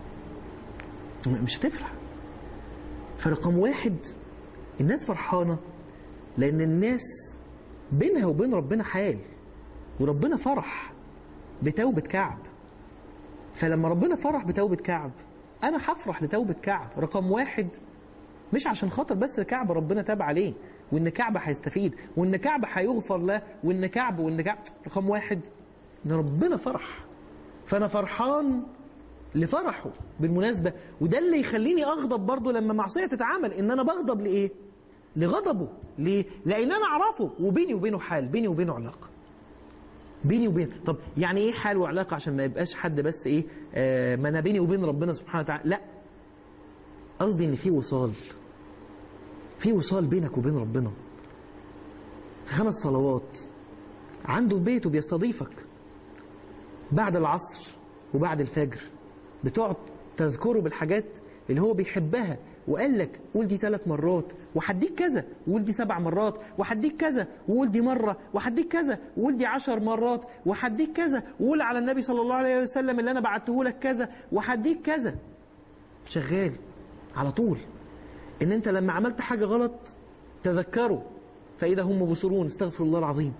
م- مش هتفرح فرقم واحد الناس فرحانه لان الناس بينها وبين ربنا حال وربنا فرح بتوبه كعب فلما ربنا فرح بتوبه كعب انا هفرح لتوبه كعب رقم واحد مش عشان خاطر بس كعب ربنا تاب عليه وان كعب هيستفيد وان كعب هيغفر له وان كعب وان كعب رقم واحد ان ربنا فرح فانا فرحان لفرحه بالمناسبة وده اللي يخليني أغضب برضه لما معصية تتعمل إن أنا بغضب لإيه؟ لغضبه ليه؟ لأن أنا أعرفه وبيني وبينه حال بيني وبينه علاقة بيني وبين طب يعني ايه حال وعلاقه عشان ما يبقاش حد بس ايه آه ما انا بيني وبين ربنا سبحانه وتعالى لا قصدي ان في وصال في وصال بينك وبين ربنا خمس صلوات عنده في بيته بيستضيفك بعد العصر وبعد الفجر بتقعد تذكره بالحاجات اللي هو بيحبها وقال لك قول دي ثلاث مرات وهديك كذا وقول دي سبع مرات وهديك كذا وقول دي مرة وهديك كذا وقول دي عشر مرات وهديك كذا وقول على النبي صلى الله عليه وسلم اللي أنا بعته لك كذا وهديك كذا شغال على طول ان انت لما عملت حاجة غلط تذكروا فإذا هم مبصرون استغفر الله العظيم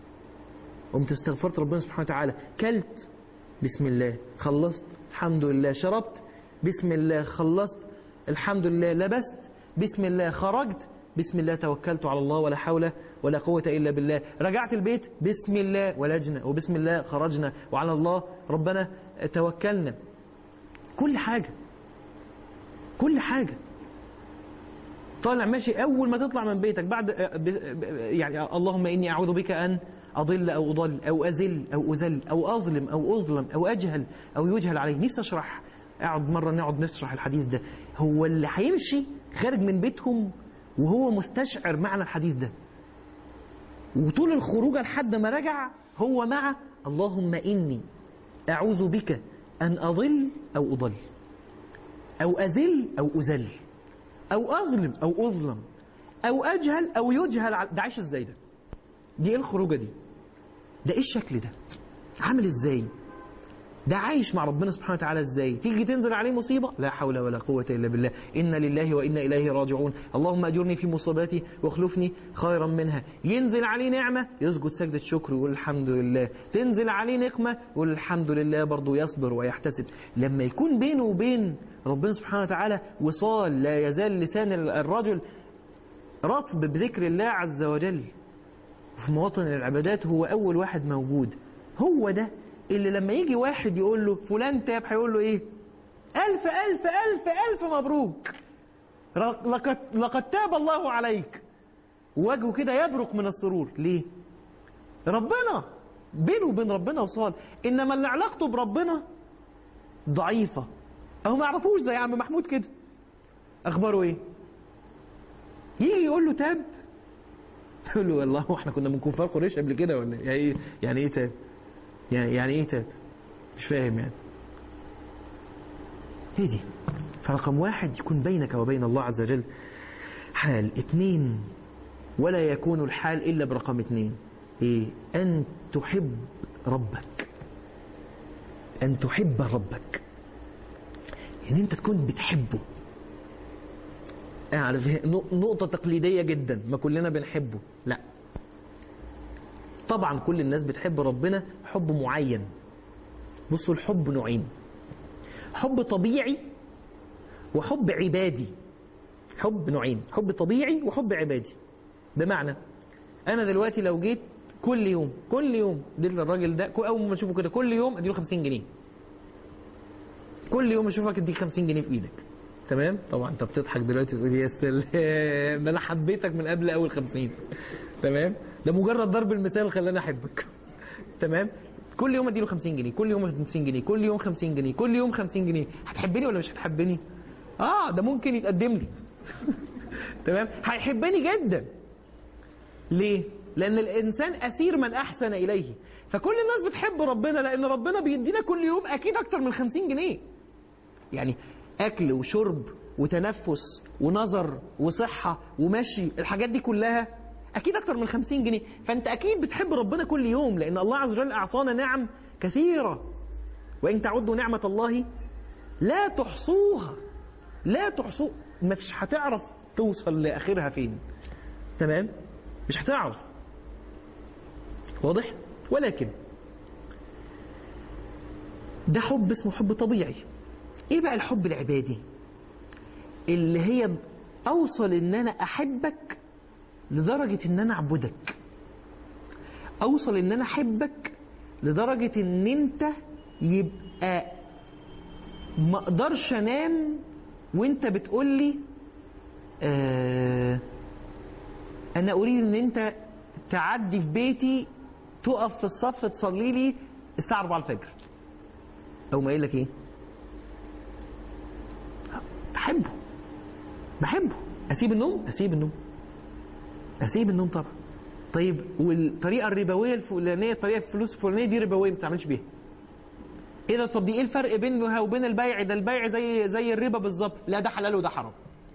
قمت استغفرت ربنا سبحانه وتعالى كلت بسم الله خلصت الحمد لله شربت بسم الله خلصت الحمد لله لبست بسم الله خرجت بسم الله توكلت على الله ولا حول ولا قوة إلا بالله رجعت البيت بسم الله ولجنا وبسم الله خرجنا وعلى الله ربنا توكلنا كل حاجة كل حاجة طالع ماشي أول ما تطلع من بيتك بعد يعني اللهم إني أعوذ بك أن أضل أو أضل أو أزل أو أزل أو أظلم أو أظلم أو أجهل أو يجهل علي نفسي أشرح أقعد مرة نقعد نشرح الحديث ده هو اللي هيمشي خارج من بيتهم وهو مستشعر معنى الحديث ده وطول الخروجه لحد ما رجع هو مع اللهم اني اعوذ بك ان اضل او اضل او اذل او اذل او اظلم او اظلم او اجهل او يجهل ع- ده عايش ازاي ده دي ايه الخروجه دي ده ايه الشكل ده عامل ازاي ده عايش مع ربنا سبحانه وتعالى ازاي تيجي تنزل عليه مصيبه لا حول ولا قوه الا بالله انا لله وانا اليه راجعون اللهم اجرني في مصيبتي واخلفني خيرا منها ينزل عليه نعمه يسجد سجده شكر ويقول الحمد لله تنزل عليه نقمه يقول الحمد لله برضه يصبر ويحتسب لما يكون بينه وبين ربنا سبحانه وتعالى وصال لا يزال لسان الرجل رطب بذكر الله عز وجل وفي مواطن العبادات هو أول واحد موجود هو ده اللي لما يجي واحد يقول له فلان تاب هيقول له إيه ألف ألف ألف ألف مبروك ر- لقد, لقد تاب الله عليك وجهه كده يبرق من السرور ليه ربنا بينه وبين ربنا وصال إنما اللي علاقته بربنا ضعيفة أو ما يعرفوش زي عم محمود كده أخباره إيه يجي يقول له تاب يقول له والله هو احنا كنا من كفار قريش قبل كده ولا إيه؟ يعني ايه يعني ايه تاب يعني يعني ايه تاب مش فاهم يعني هي دي فرقم واحد يكون بينك وبين الله عز وجل حال اتنين ولا يكون الحال إلا برقم اتنين إيه أن تحب ربك أن تحب ربك يعني أنت تكون بتحبه أعرف هي نق- نقطة تقليدية جدا ما كلنا بنحبه لا طبعا كل الناس بتحب ربنا حب معين بصوا الحب نوعين حب طبيعي وحب عبادي حب نوعين حب طبيعي وحب عبادي بمعنى انا دلوقتي لو جيت كل يوم كل يوم اديت للراجل ده كو- اول ما اشوفه كده كل يوم اديله 50 جنيه كل يوم اشوفك اديك 50 جنيه في ايدك تمام طبعا انت بتضحك دلوقتي تقول يا سلام ده انا حبيتك من قبل اول 50 تمام ده مجرد ضرب المثال خلاني احبك تمام كل يوم اديله 50 جنيه كل يوم 50 جنيه كل يوم 50 جنيه كل يوم 50 جنيه هتحبني ولا مش هتحبني اه ده ممكن يتقدم لي تمام هيحبني جدا ليه لان الانسان اسير من احسن اليه فكل الناس بتحب ربنا لان ربنا بيدينا كل يوم اكيد اكتر من 50 جنيه يعني اكل وشرب وتنفس ونظر وصحه ومشي الحاجات دي كلها اكيد اكتر من 50 جنيه فانت اكيد بتحب ربنا كل يوم لان الله عز وجل اعطانا نعم كثيره وان تعدوا نعمه الله لا تحصوها لا تحصوا مش هتعرف توصل لاخرها فين تمام مش هتعرف واضح ولكن ده حب اسمه حب طبيعي ايه بقى الحب العبادي اللي هي اوصل ان انا احبك لدرجة ان انا اعبدك اوصل ان انا احبك لدرجة ان انت يبقى ما اقدرش انام وانت بتقول لي آه انا اريد ان انت تعدي في بيتي تقف في الصف تصلي لي الساعة 4 الفجر او ما قايل لك ايه بحبه بحبه اسيب النوم اسيب النوم اسيب النوم طبعا طيب والطريقه الربويه الفلانيه الطريقه الفلوس الفلانيه دي ربويه ما بتعملش بيها ايه ده طب دي ايه الفرق بينها وبين البيع ده البيع زي زي الربا بالظبط لا ده حلال وده حرام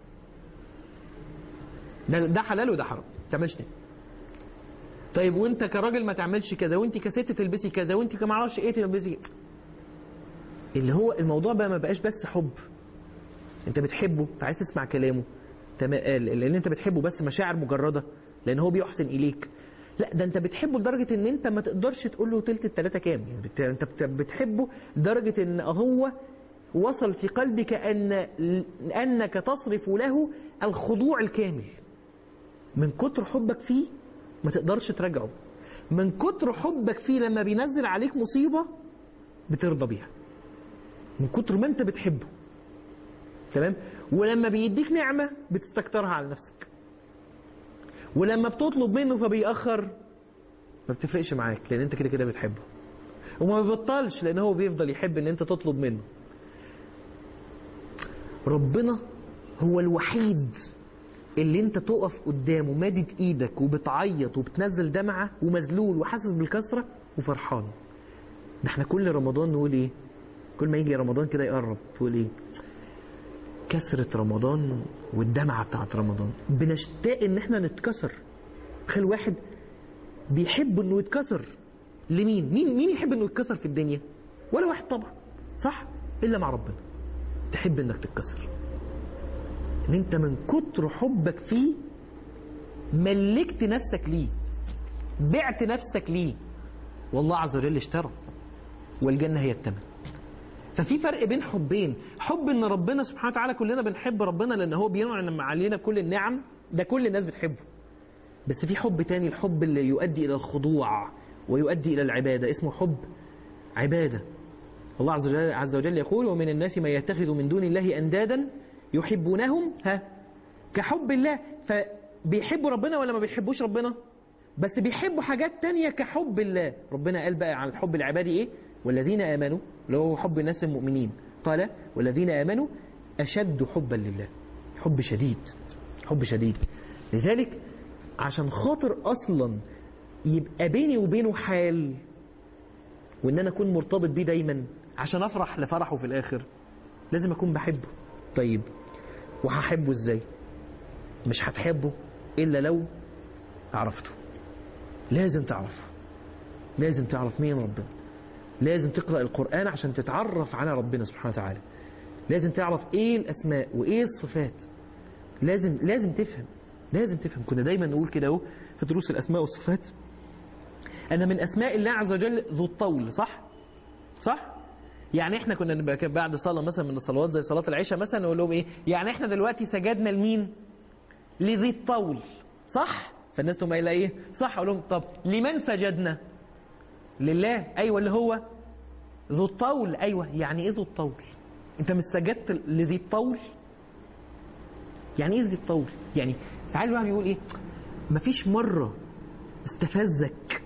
ده ده حلال وده حرام ما تعملش ده طيب وانت كراجل ما تعملش كذا وانت كست تلبسي كذا وانت كما اعرفش ايه تلبسي اللي هو الموضوع بقى ما بقاش بس حب انت بتحبه فعايز تسمع كلامه تمام لان انت بتحبه بس مشاعر مجرده لان هو بيحسن اليك لا ده انت بتحبه لدرجه ان انت ما تقدرش تقول له تلت التلاته كام يعني بت... انت بت... بتحبه لدرجه ان هو وصل في قلبك ان انك تصرف له الخضوع الكامل من كتر حبك فيه ما تقدرش تراجعه من كتر حبك فيه لما بينزل عليك مصيبه بترضى بيها من كتر ما انت بتحبه تمام ولما بيديك نعمه بتستكترها على نفسك ولما بتطلب منه فبيأخر ما بتفرقش معاك لان انت كده كده بتحبه وما بيبطلش لان هو بيفضل يحب ان انت تطلب منه ربنا هو الوحيد اللي انت تقف قدامه مادد ايدك وبتعيط وبتنزل دمعة ومذلول وحاسس بالكسرة وفرحان ده احنا كل رمضان نقول ايه كل ما يجي رمضان كده يقرب تقول ايه كسرة رمضان والدمعة بتاعت رمضان بنشتاق ان احنا نتكسر تخيل واحد بيحب انه يتكسر لمين مين مين يحب انه يتكسر في الدنيا ولا واحد طبعا صح الا مع ربنا تحب انك تتكسر ان انت من كتر حبك فيه ملكت نفسك ليه بعت نفسك ليه والله عز وجل اشترى والجنة هي الثمن ففي فرق بين حبين حب ان ربنا سبحانه وتعالى كلنا بنحب ربنا لان هو بينعم علينا كل النعم ده كل الناس بتحبه بس في حب تاني الحب اللي يؤدي الى الخضوع ويؤدي الى العباده اسمه حب عباده الله عز وجل, عز وجل يقول ومن الناس من يتخذ من دون الله اندادا يحبونهم ها كحب الله فبيحبوا ربنا ولا ما بيحبوش ربنا بس بيحبوا حاجات تانية كحب الله ربنا قال بقى عن الحب العبادي ايه والذين امنوا اللي هو حب الناس المؤمنين قال والذين امنوا اشد حبا لله حب شديد حب شديد لذلك عشان خاطر اصلا يبقى بيني وبينه حال وان انا اكون مرتبط بيه دايما عشان افرح لفرحه في الاخر لازم اكون بحبه طيب وهحبه ازاي مش هتحبه الا لو عرفته لازم تعرفه لازم تعرف مين ربنا لازم تقرأ القرآن عشان تتعرف على ربنا سبحانه وتعالى لازم تعرف ايه الاسماء وايه الصفات لازم لازم تفهم لازم تفهم كنا دايما نقول كده اهو في دروس الاسماء والصفات ان من اسماء الله عز وجل ذو الطول صح صح يعني احنا كنا نبقى بعد صلاه مثلا من الصلوات زي صلاه العشاء مثلا نقول لهم ايه يعني احنا دلوقتي سجدنا لمين لذي الطول صح فالناس تقوم قايله ايه صح اقول لهم طب لمن سجدنا لله ايوه اللي هو ذو الطول ايوه يعني ايه ذو الطول انت مش سجدت لذي الطول يعني ايه ذي الطول يعني ساعات الواحد بيقول ايه مفيش مره استفزك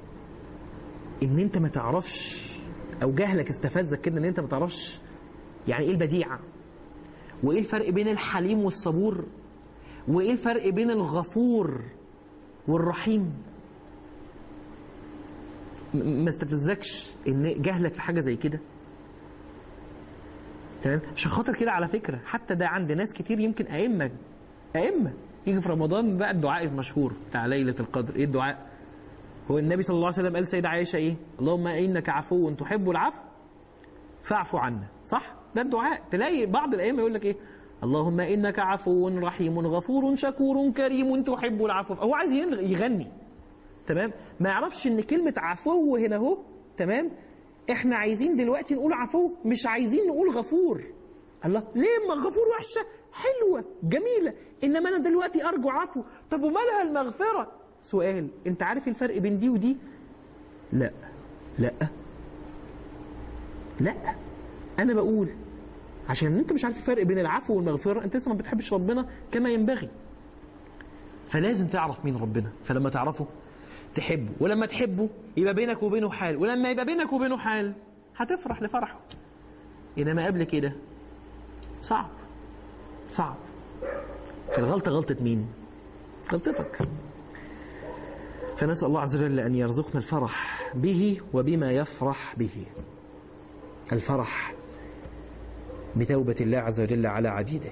ان انت ما تعرفش او جهلك استفزك كده ان انت ما تعرفش يعني ايه البديعه وايه الفرق بين الحليم والصبور وايه الفرق بين الغفور والرحيم ما استفزكش ان جهلك في حاجه زي كده تمام عشان خاطر كده على فكره حتى ده عند ناس كتير يمكن ائمه ائمه يجي في رمضان بقى الدعاء المشهور بتاع ليله القدر ايه الدعاء هو النبي صلى الله عليه وسلم قال سيدة عائشه ايه اللهم انك عفو تحب العفو فاعف عنا صح ده الدعاء تلاقي بعض الائمه يقول لك ايه اللهم انك عفو رحيم غفور شكور كريم تحب العفو هو عايز يغني تمام ما يعرفش ان كلمه عفو هنا اهو تمام احنا عايزين دلوقتي نقول عفو مش عايزين نقول غفور الله ليه ما غفور وحشه حلوه جميله انما انا دلوقتي ارجو عفو طب ومالها المغفره سؤال انت عارف الفرق بين دي ودي لا لا لا انا بقول عشان انت مش عارف الفرق بين العفو والمغفره انت لسه ما بتحبش ربنا كما ينبغي فلازم تعرف مين ربنا فلما تعرفه تحبه ولما تحبه يبقى بينك وبينه حال ولما يبقى بينك وبينه حال هتفرح لفرحه انما قبل كده صعب صعب الغلطه غلطه مين غلطتك فنسال الله عز وجل ان يرزقنا الفرح به وبما يفرح به الفرح بتوبه الله عز وجل على عبيده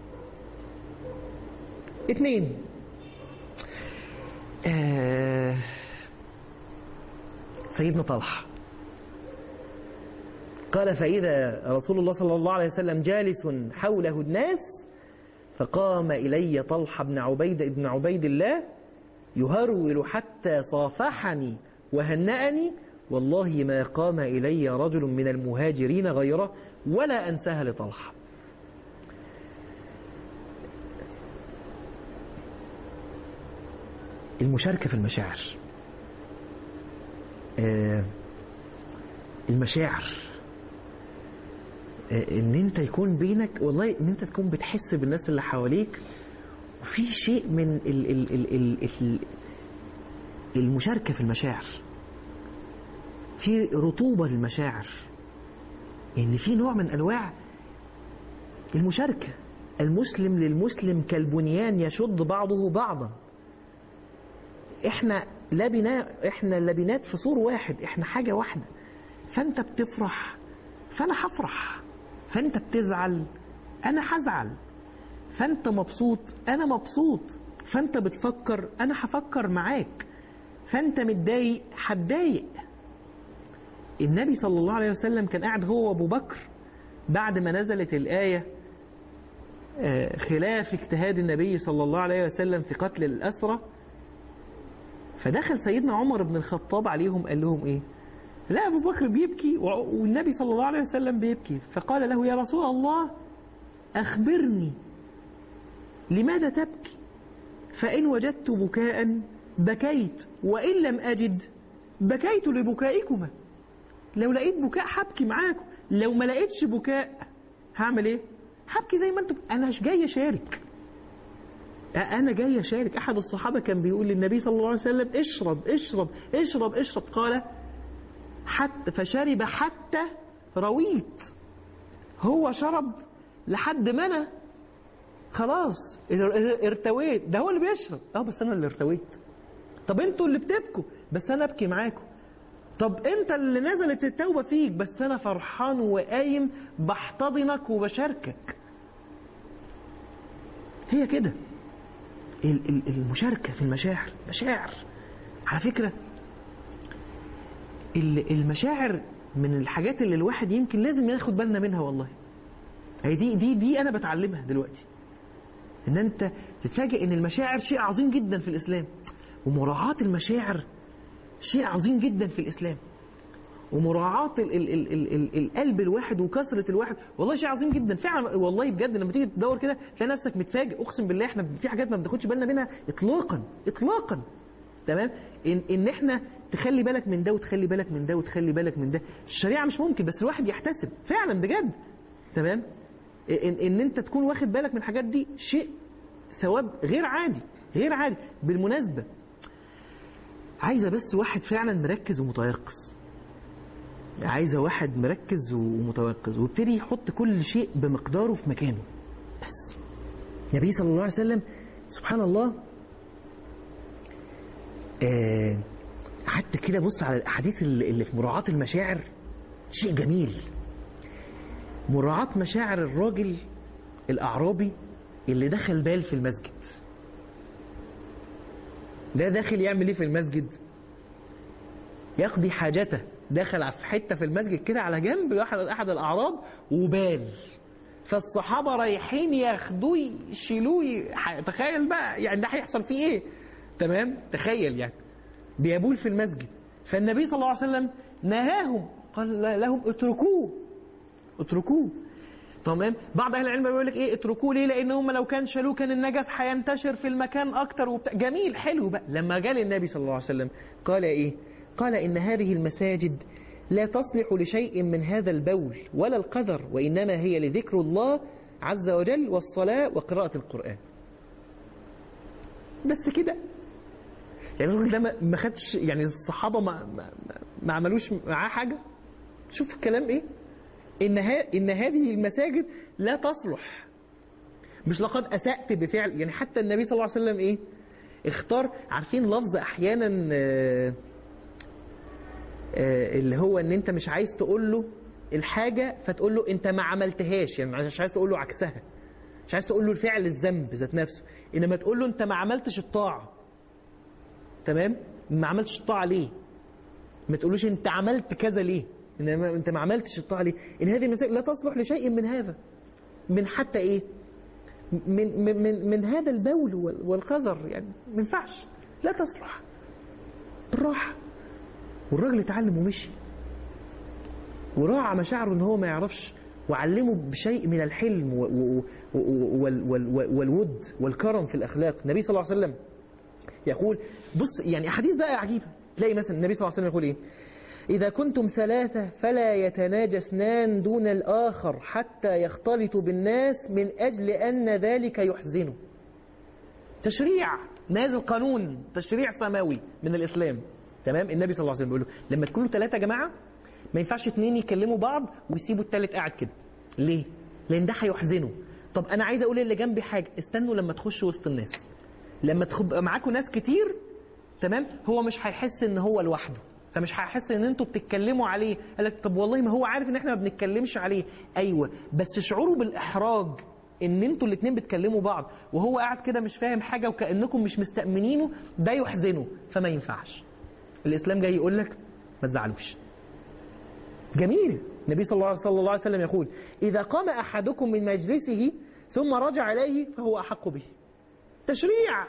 اثنين آه سيدنا طلحة قال فإذا رسول الله صلى الله عليه وسلم جالس حوله الناس فقام إلي طلحة بن عبيد بن عبيد الله يهرول حتى صافحني وهنأني والله ما قام إلي رجل من المهاجرين غيره ولا أنساها لطلحة المشاركة في المشاعر آه المشاعر آه ان انت يكون بينك والله ان انت تكون بتحس بالناس اللي حواليك وفي شيء من ال ال ال ال ال المشاركة في المشاعر في رطوبة للمشاعر ان في نوع من انواع المشاركة المسلم للمسلم كالبنيان يشد بعضه بعضا احنا لبناء احنا لبنات في سور واحد احنا حاجة واحدة فانت بتفرح فانا هفرح فانت بتزعل انا هزعل فانت مبسوط انا مبسوط فانت بتفكر انا هفكر معاك فانت متضايق هتضايق النبي صلى الله عليه وسلم كان قاعد هو وابو بكر بعد ما نزلت الآية آه، خلاف اجتهاد النبي صلى الله عليه وسلم في قتل الأسرى فدخل سيدنا عمر بن الخطاب عليهم قال لهم ايه لا ابو بكر بيبكي وع- والنبي صلى الله عليه وسلم بيبكي فقال له يا رسول الله اخبرني لماذا تبكي فان وجدت بكاء بكيت وان لم اجد بكيت لبكائكما لو لقيت بكاء هبكي معاكم لو ما لقيتش بكاء هعمل ايه هبكي زي ما انتم انا مش جاي اشارك أنا جاي أشارك أحد الصحابة كان بيقول للنبي صلى الله عليه وسلم اشرب اشرب اشرب اشرب قال حتى فشرب حتى رويت هو شرب لحد ما أنا خلاص ار- ار- ارتويت ده هو اللي بيشرب اه بس أنا اللي ارتويت طب انتوا اللي بتبكوا بس أنا أبكي معاكم طب انت اللي نزلت التوبة فيك بس أنا فرحان وقايم بحتضنك وبشاركك هي كده ال- ال- المشاركة في المشاعر مشاعر على فكرة ال- المشاعر من الحاجات اللي الواحد يمكن لازم ياخد بالنا منها والله هي دي دي دي انا بتعلمها دلوقتي ان انت تتفاجئ ان المشاعر شيء عظيم جدا في الاسلام ومراعاة المشاعر شيء عظيم جدا في الاسلام ومراعاة ال ال ال ال ال القلب الواحد وكثرة الواحد والله شيء عظيم جدا فعلا والله بجد لما تيجي تدور كده تلاقي نفسك متفاجئ اقسم بالله احنا في حاجات ما بناخدش بالنا منها اطلاقا اطلاقا تمام ان ان احنا تخلي بالك من ده وتخلي بالك من ده وتخلي بالك من ده الشريعه مش ممكن بس الواحد يحتسب فعلا بجد تمام ان ان انت تكون واخد بالك من الحاجات دي شيء ثواب غير عادي غير عادي بالمناسبه عايزه بس واحد فعلا مركز ومتيقظ عايزه واحد مركز ومتيقظ ويبتدي يحط كل شيء بمقداره في مكانه بس النبي صلى الله عليه وسلم سبحان الله آه، قعدت كده بص على الاحاديث اللي اللي في مراعاه المشاعر شيء جميل مراعاه مشاعر الراجل الاعرابي اللي دخل بال في المسجد ده داخل يعمل ايه في المسجد يقضي حاجته دخل في حته في المسجد كده على جنب احد احد الاعراب وبال فالصحابه رايحين ياخدوه يشيلوه ح- تخيل بقى يعني ده هيحصل فيه ايه تمام تخيل يعني بيبول في المسجد فالنبي صلى الله عليه وسلم نهاهم قال لهم اتركوه اتركوه تمام بعض اهل العلم بيقول لك ايه اتركوه ليه لان هم لو كان شالوه كان النجس هينتشر في المكان اكتر وبتاع جميل حلو بقى لما جاء النبي صلى الله عليه وسلم قال ايه قال ان هذه المساجد لا تصلح لشيء من هذا البول ولا القدر وانما هي لذكر الله عز وجل والصلاه وقراءه القران بس كده يعني الراجل ده ما- ما خدش يعني الصحابه ما ما, ما- ما عملوش معاه حاجه شوف الكلام ايه ان ها ان هذه المساجد لا تصلح مش لقد اسات بفعل يعني حتى النبي صلى الله عليه وسلم ايه اختار عارفين لفظ احيانا آه، آه، اللي هو ان انت مش عايز تقول له الحاجه فتقول له انت ما عملتهاش يعني مش عايز تقول له عكسها مش عايز تقول له الفعل الذنب ذات نفسه انما تقول له انت ما عملتش الطاعه تمام ما عملتش الطاعه ليه ما تقولوش انت عملت كذا ليه انما انت ما عملتش الطاعه ليه ان هذه المسائل لا تصلح لشيء من هذا من حتى ايه من من من, من هذا البول وال- والقذر يعني ما ينفعش لا تصلح بالراحه والراجل اتعلم ومشي وراعى مشاعره ان هو ما يعرفش وعلمه بشيء من الحلم و- و- و- وال- وال- والود والكرم في الاخلاق النبي صلى الله عليه وسلم يقول بص يعني احاديث بقى عجيبه تلاقي مثلا النبي صلى الله عليه وسلم يقول ايه إذا كنتم ثلاثة فلا يتناجى اثنان دون الآخر حتى يختلطوا بالناس من أجل أن ذلك يحزنه تشريع نازل قانون تشريع سماوي من الإسلام تمام النبي صلى الله عليه وسلم بيقول له لما تكونوا ثلاثة يا جماعة ما ينفعش اثنين يكلموا بعض ويسيبوا الثالث قاعد كده ليه؟ لأن ده هيحزنه طب انا عايز اقول اللي جنبي حاجه استنوا لما تخشوا وسط الناس لما تبقى معاكم ناس كتير تمام هو مش هيحس ان هو لوحده فمش هيحس ان انتوا بتتكلموا عليه قال لك طب والله ما هو عارف ان احنا ما بنتكلمش عليه ايوه بس شعوره بالاحراج ان انتوا الاثنين بتكلموا بعض وهو قاعد كده مش فاهم حاجه وكانكم مش مستأمنينه ده يحزنه فما ينفعش الاسلام جاي يقول لك ما تزعلوش جميل النبي صلى الله, صلى الله عليه وسلم يقول إذا قام أحدكم من مجلسه ثم رجع إليه فهو أحق به تشريع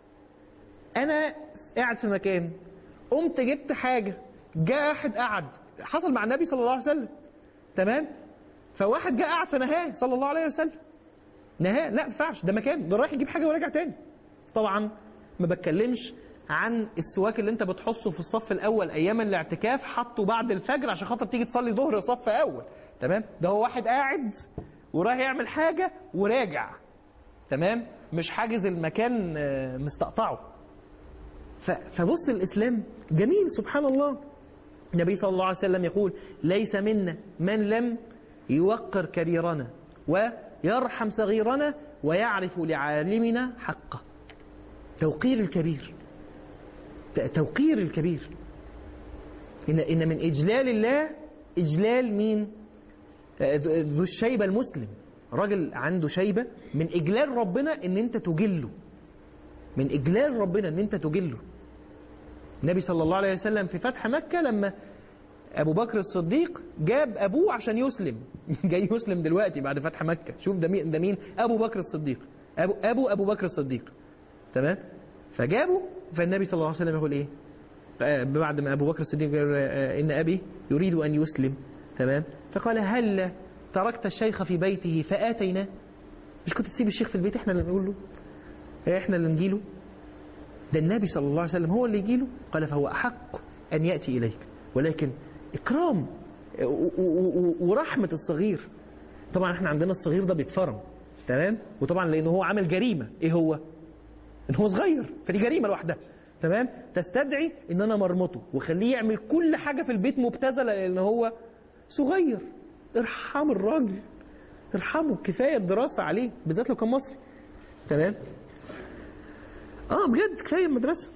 أنا قاعد في مكان قمت جبت حاجة جاء أحد قعد حصل مع النبي صلى الله عليه وسلم تمام فواحد جاء قعد فنهاه صلى الله عليه وسلم نهاه لا ما ينفعش ده مكان ده رايح يجيب حاجة وراجع تاني طبعا ما بتكلمش عن السواك اللي انت بتحصه في الصف الاول ايام الاعتكاف حطه بعد الفجر عشان خاطر تيجي تصلي ظهر صف اول تمام ده هو واحد قاعد ورايح يعمل حاجه وراجع تمام مش حاجز المكان آه، مستقطعه ف- فبص الاسلام جميل سبحان الله النبي صلى الله عليه وسلم يقول ليس منا من لم يوقر كبيرنا ويرحم صغيرنا ويعرف لعالمنا حقه توقير الكبير ت- توقير الكبير إن, إن من إجلال الله إجلال مين آه، ذو الشيبة المسلم راجل عنده شيبة من إجلال ربنا إن أنت تجله من إجلال ربنا إن أنت تجله النبي صلى الله عليه وسلم في فتح مكة لما أبو بكر الصديق جاب أبوه عشان يسلم جاي يسلم دلوقتي بعد فتح مكة شوف ده مين ده مين أبو بكر الصديق أبو أبو أبو بكر الصديق تمام فجابوا فالنبي صلى الله عليه وسلم يقول ايه آه، بعد ما ابو بكر الصديق قال آه، ان ابي يريد ان يسلم تمام فقال هل تركت الشيخ في بيته فاتينا مش كنت تسيب الشيخ في البيت احنا اللي نقول له احنا اللي نجيله ده النبي صلى الله عليه وسلم هو اللي يجيله قال فهو احق ان ياتي اليك ولكن اكرام و- و- و- ورحمه الصغير طبعا احنا عندنا الصغير ده بيتفرم تمام وطبعا لانه هو عمل جريمه ايه هو ان هو صغير فدي جريمه لوحدها تمام تستدعي ان انا مرمطه واخليه يعمل كل حاجه في البيت مبتذله لان هو صغير ارحم الراجل ارحمه كفايه الدراسه عليه بالذات لو كان مصري تمام اه بجد كفايه المدرسه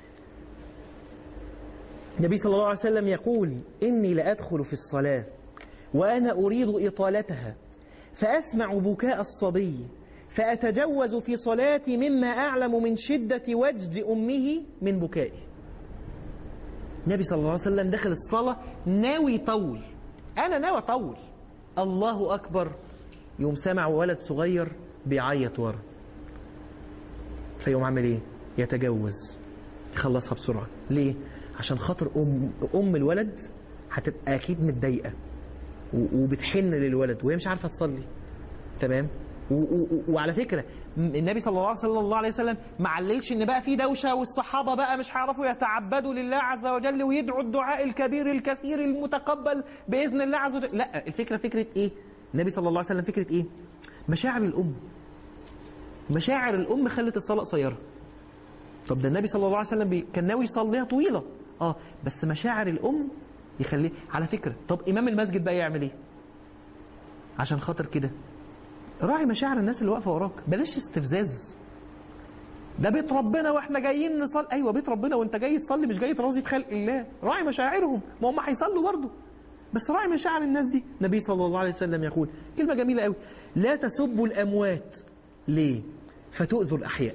النبي صلى الله عليه وسلم يقول اني لادخل في الصلاه وانا اريد اطالتها فاسمع بكاء الصبي فاتجوز في صلاتي مما اعلم من شده وجد امه من بكائه النبي صلى الله عليه وسلم دخل الصلاه ناوي يطول انا ناوي اطول الله اكبر يوم سمع ولد صغير بيعيط ورا فيقوم عامل ايه يتجوز يخلصها بسرعه ليه عشان خاطر ام ام الولد هتبقى اكيد متضايقه و- وبتحن للولد وهي مش عارفه تصلي تمام و- و- و- وعلى فكره م- النبي صلى الله, صلى الله عليه وسلم ما عللش ان بقى في دوشه والصحابه بقى مش هيعرفوا يتعبدوا لله عز وجل ويدعوا الدعاء الكبير الكثير المتقبل باذن الله عز وجل لا الفكره فكره ايه النبي صلى الله عليه وسلم فكره ايه مشاعر الام مشاعر الام خلت الصلاه قصيره طب ده النبي صلى الله عليه وسلم بي- كان ناوي يصليها طويله اه بس مشاعر الام يخليه على فكره طب امام المسجد بقى يعمل ايه عشان خاطر كده راعي مشاعر الناس اللي واقفه وراك بلاش استفزاز ده بيت ربنا واحنا جايين نصلي ايوه بيت ربنا وانت جاي تصلي مش جاي ترازي في خلق الله راعي مشاعرهم ما هم هيصلوا برضه بس راعي مشاعر الناس دي النبي صلى الله عليه وسلم يقول كلمه جميله قوي لا تسبوا الاموات ليه فتؤذوا الاحياء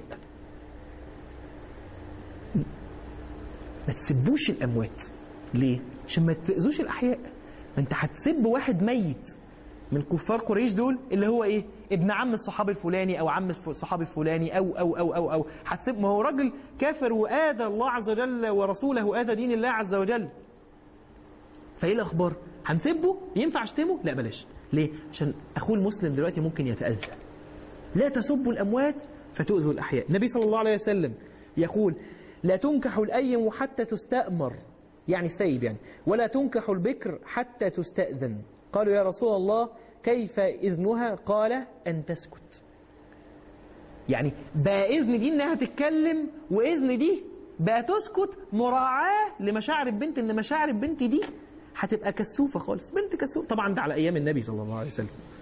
ما تسبوش الاموات ليه عشان ما تاذوش الاحياء ما انت هتسب واحد ميت من كفار قريش دول اللي هو ايه ابن عم الصحابي الفلاني او عم الصحابي الفلاني او او او او او هتسب ما هو راجل كافر واذى الله عز وجل ورسوله اذى دين الله عز وجل فايه الاخبار هنسبه ينفع اشتمه لا بلاش ليه عشان اخوه المسلم دلوقتي ممكن يتاذى لا تسبوا الاموات فتؤذوا الاحياء النبي صلى الله عليه وسلم يقول لا تنكح الايم حتى تستأمر يعني الثيب يعني ولا تنكح البكر حتى تستأذن قالوا يا رسول الله كيف إذنها قال أن تسكت يعني بقى إذن دي إنها تتكلم وإذن دي بقى تسكت مراعاة لمشاعر البنت إن مشاعر البنت دي هتبقى كسوفة خالص بنت كسوفة طبعا ده على أيام النبي صلى الله عليه وسلم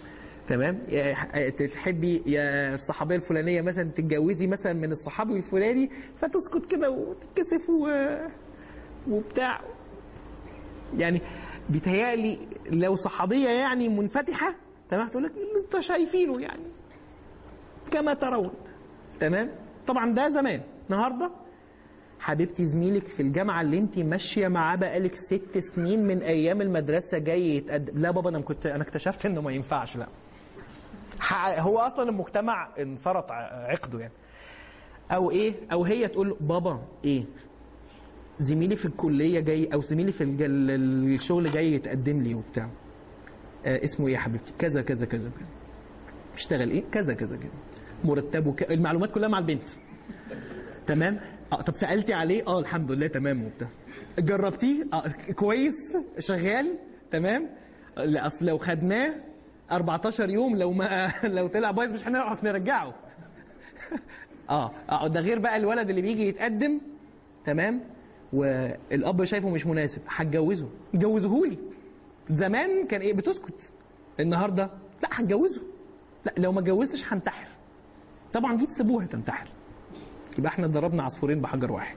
تمام يا- تحبي يا الصحابيه الفلانيه مثلا تتجوزي مثلا من الصحابي الفلاني فتسكت كده وتتكسف و... وبتاع يعني بيتهيألي لو صحابيه يعني منفتحه تمام تقول لك اللي انت شايفينه يعني كما ترون تمام طبعا ده زمان النهارده حبيبتي زميلك في الجامعه اللي انت ماشيه معاه بقالك ست سنين من ايام المدرسه جاي يتقدم لا بابا انا كنت انا اكتشفت انه ما ينفعش لا ح- هو اصلا المجتمع انفرط ع- عقده يعني او ايه او هي تقول له بابا ايه زميلي في الكليه جاي او زميلي في الج- ال- الشغل جاي يتقدم لي وبتاع آه اسمه ايه يا حبيبتي كذا كذا كذا كذا بيشتغل ايه كذا كذا كذا مرتبه ك... المعلومات كلها مع البنت تمام اه طب سالتي عليه اه الحمد لله تمام وبتاع جربتيه اه كويس شغال تمام لا اصل لو خدناه 14 يوم لو ما لو طلع بايظ مش هنعرف نرجعه اه اه ده غير بقى الولد اللي بيجي يتقدم تمام والاب شايفه مش مناسب هتجوزه جوزهولي زمان كان ايه بتسكت النهارده لا هتجوزه لا لو ما اتجوزتش هنتحر طبعا دي تسيبوها تنتحر يبقى احنا ضربنا عصفورين بحجر واحد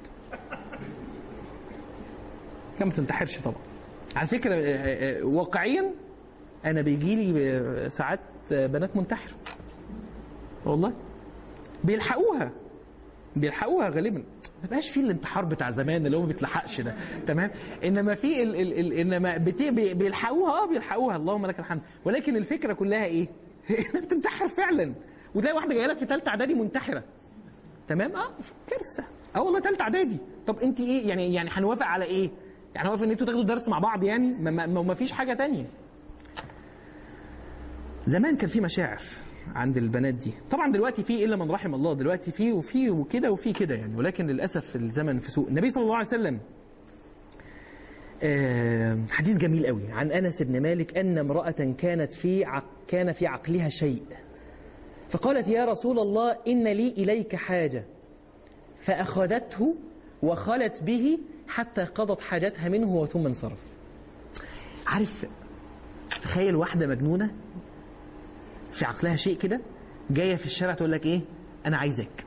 كم ما تنتحرش طبعا على فكره آه، آه، واقعيا انا بيجي لي ساعات بنات منتحره والله بيلحقوها بيلحقوها غالبا ما بقاش في الانتحار بتاع زمان اللي هو ما بيتلحقش ده تمام انما في ال ال ال انما بتي بي- بيلحقوها اه بيلحقوها اللهم لك الحمد ولكن الفكره كلها ايه؟ انها بتنتحر فعلا وتلاقي واحده جايه لك في ثالثه اعدادي منتحره تمام اه كارثه اه والله ثالثه اعدادي طب انت ايه يعني يعني هنوافق على ايه؟ يعني هنوافق ان انتوا تاخدوا درس مع بعض يعني ما, ما, ما فيش حاجه تانية زمان كان في مشاعر عند البنات دي طبعا دلوقتي في الا من رحم الله دلوقتي في وفي وكده وفي كده يعني ولكن للاسف الزمن في سوء النبي صلى الله عليه وسلم آه، حديث جميل قوي عن انس بن مالك ان امراه كانت في عق كان في عقلها شيء فقالت يا رسول الله ان لي اليك حاجه فاخذته وخلت به حتى قضت حاجتها منه ثم انصرف عارف تخيل واحده مجنونه في عقلها شيء كده جايه في الشارع تقول لك ايه انا عايزك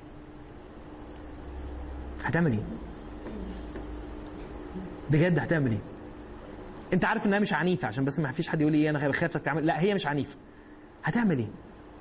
هتعمل ايه بجد هتعمل ايه انت عارف انها مش عنيفه عشان بس ما فيش حد يقول لي ايه انا خايفك تعمل لا هي مش عنيفه هتعمل ايه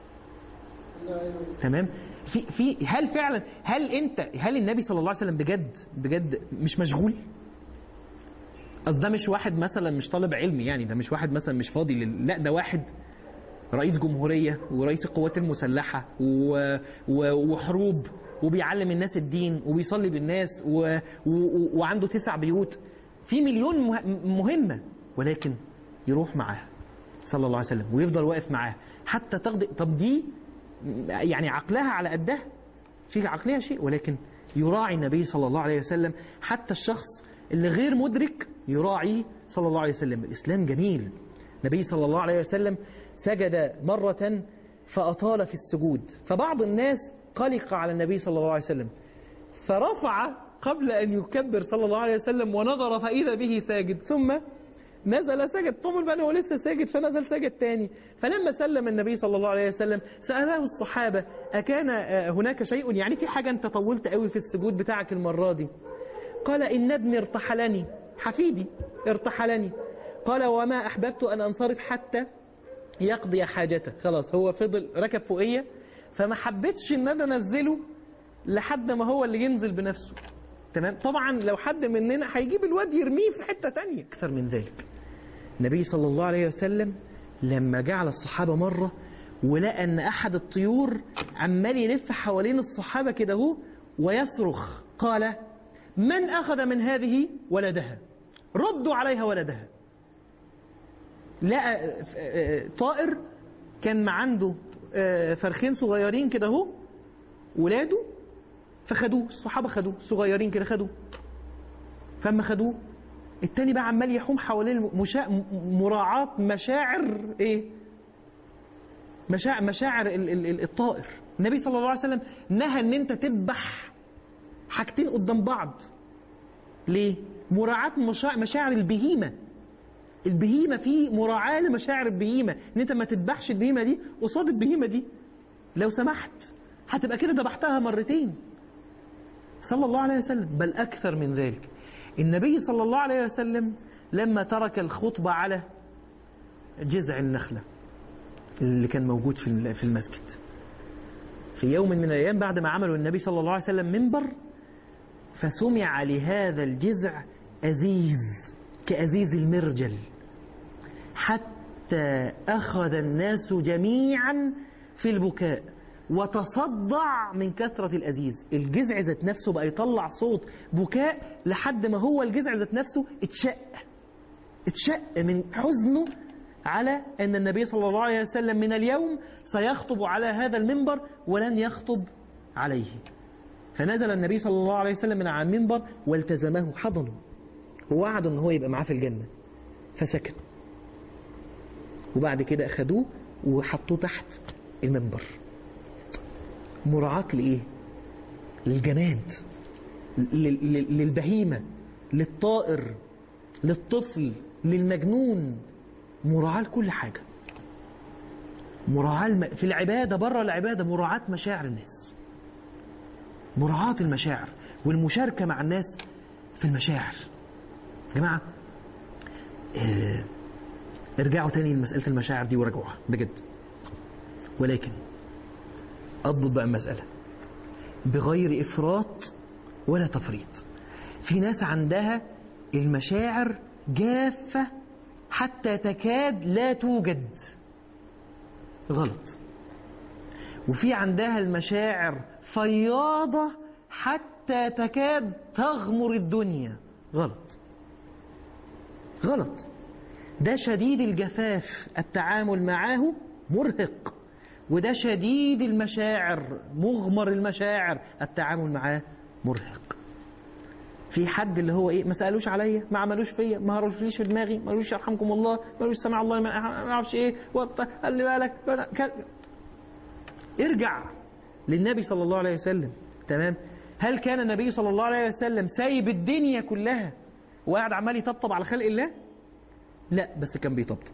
تمام في في هل فعلا هل انت هل النبي صلى الله عليه وسلم بجد بجد مش مشغول اصل ده مش واحد مثلا مش طالب علم يعني ده مش واحد مثلا مش فاضي لل... لا ده واحد رئيس جمهورية ورئيس القوات المسلحة و... و... وحروب وبيعلم الناس الدين وبيصلي بالناس و... و... وعنده تسع بيوت في مليون مه... مهمة ولكن يروح معاها صلى الله عليه وسلم ويفضل واقف معاها حتى تقضي طب دي يعني عقلها على قدها في عقلها شيء ولكن يراعي النبي صلى الله عليه وسلم حتى الشخص اللي غير مدرك يراعيه صلى الله عليه وسلم الإسلام جميل النبي صلى الله عليه وسلم سجد مرة فأطال في السجود فبعض الناس قلق على النبي صلى الله عليه وسلم فرفع قبل أن يكبر صلى الله عليه وسلم ونظر فإذا به ساجد ثم نزل سجد طول بقى هو لسه ساجد فنزل سجد تاني فلما سلم النبي صلى الله عليه وسلم سأله الصحابة أكان آه، هناك شيء يعني في حاجة أنت طولت قوي في السجود بتاعك المرة دي قال إن ابني ارتحلني حفيدي ارتحلني قال وما أحببت أن أنصرف حتى يقضي حاجته خلاص هو فضل ركب فوقية فما حبيتش ان انا انزله لحد ما هو اللي ينزل بنفسه تمام طبعا لو حد مننا هيجيب الواد يرميه في حتة تانية اكثر من ذلك النبي صلى الله عليه وسلم لما جعل الصحابة مرة ولقى ان احد الطيور عمال يلف حوالين الصحابة كده اهو ويصرخ قال من اخذ من هذه ولدها ردوا عليها ولدها لقى طائر كان عنده فرخين صغيرين كده اهو ولاده فخدوه الصحابه خدوه صغيرين كده خدوه فما خدوه التاني بقى عمال يحوم حوالين مشا... مراعاة مشاعر ايه؟ مشاعر مشاعر ال... ال... الطائر النبي صلى الله عليه وسلم نهى ان انت تذبح حاجتين قدام بعض ليه؟ مراعاة مشاعر, مشاعر البهيمه البهيمة في مراعاة لمشاعر البهيمة ان انت ما تذبحش البهيمة دي قصاد البهيمة دي لو سمحت هتبقى كده ذبحتها مرتين صلى الله عليه وسلم بل أكثر من ذلك النبي صلى الله عليه وسلم لما ترك الخطبة على جذع النخلة اللي كان موجود في في المسجد في يوم من الأيام بعد ما عملوا النبي صلى الله عليه وسلم منبر فسمع لهذا الجذع أزيز كأزيز المرجل حتى أخذ الناس جميعا في البكاء وتصدع من كثرة الأزيز الجذع ذات نفسه بقى يطلع صوت بكاء لحد ما هو الجذع ذات نفسه اتشق اتشق من حزنه على أن النبي صلى الله عليه وسلم من اليوم سيخطب على هذا المنبر ولن يخطب عليه فنزل النبي صلى الله عليه وسلم من على المنبر والتزمه حضنه ووعده ان هو يبقى معاه في الجنة فسكن وبعد كده أخدوه وحطوه تحت المنبر مراعاة لإيه؟ للجماد للبهيمة للطائر للطفل للمجنون مراعاة لكل حاجة مراعاة الم... في العبادة بره العبادة مراعاة مشاعر الناس مراعاة المشاعر والمشاركة مع الناس في المشاعر يا جماعة اه... ارجعوا تاني لمسألة المشاعر دي وراجعوها بجد ولكن أضبط بقى المسألة بغير إفراط ولا تفريط في ناس عندها المشاعر جافة حتى تكاد لا توجد غلط وفي عندها المشاعر فياضة حتى تكاد تغمر الدنيا غلط غلط ده شديد الجفاف التعامل معه مرهق وده شديد المشاعر مغمر المشاعر التعامل معاه مرهق في حد اللي هو ايه ما سالوش عليا ما عملوش فيا ما هروش في دماغي ما قالوش يرحمكم الله ما قالوش سمع الله ما اعرفش ايه قال لي بالك ارجع للنبي صلى الله عليه وسلم تمام هل كان النبي صلى الله عليه وسلم سايب الدنيا كلها وقاعد عمال يطبطب على خلق الله لا بس كان بيطبطب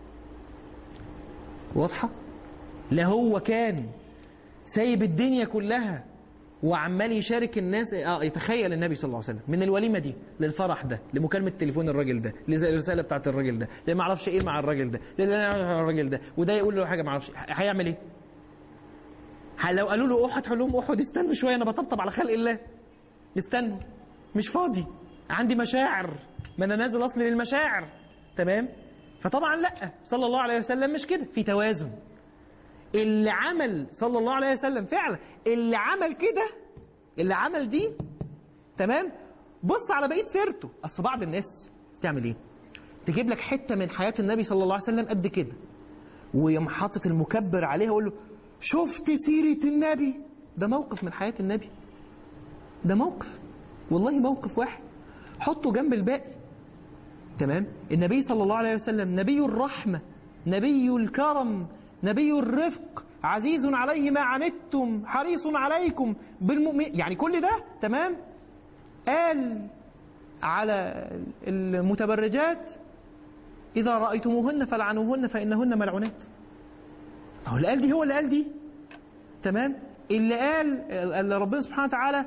واضحه لا هو كان سايب الدنيا كلها وعمال يشارك الناس اه يتخيل النبي صلى الله عليه وسلم من الوليمه دي للفرح ده لمكالمه تليفون الراجل ده للرساله بتاعت الراجل ده لما اعرفش ايه مع الراجل ده الراجل ده وده يقول له حاجه ما اعرفش هيعمل ايه لو قالوا له احد هقول لهم احد استنوا شويه انا بطبطب على خلق الله استنوا مش فاضي عندي مشاعر ما انا نازل اصلي للمشاعر تمام فطبعا لا صلى الله عليه وسلم مش كده في توازن اللي عمل صلى الله عليه وسلم فعلا اللي عمل كده اللي عمل دي تمام بص على بقيه سيرته اصل بعض الناس تعمل ايه تجيب لك حته من حياه النبي صلى الله عليه وسلم قد كده ويوم حاطط المكبر عليها ويقول له شفت سيره النبي ده موقف من حياه النبي ده موقف والله موقف واحد حطه جنب الباقي تمام النبي صلى الله عليه وسلم نبي الرحمه نبي الكرم نبي الرفق عزيز عليه ما عنتم حريص عليكم بالمؤمن يعني كل ده تمام قال على المتبرجات إذا رأيتموهن فلعنوهن فإنهن ملعونات هو اللي قال دي هو اللي قال دي تمام اللي قال اللي ربنا سبحانه وتعالى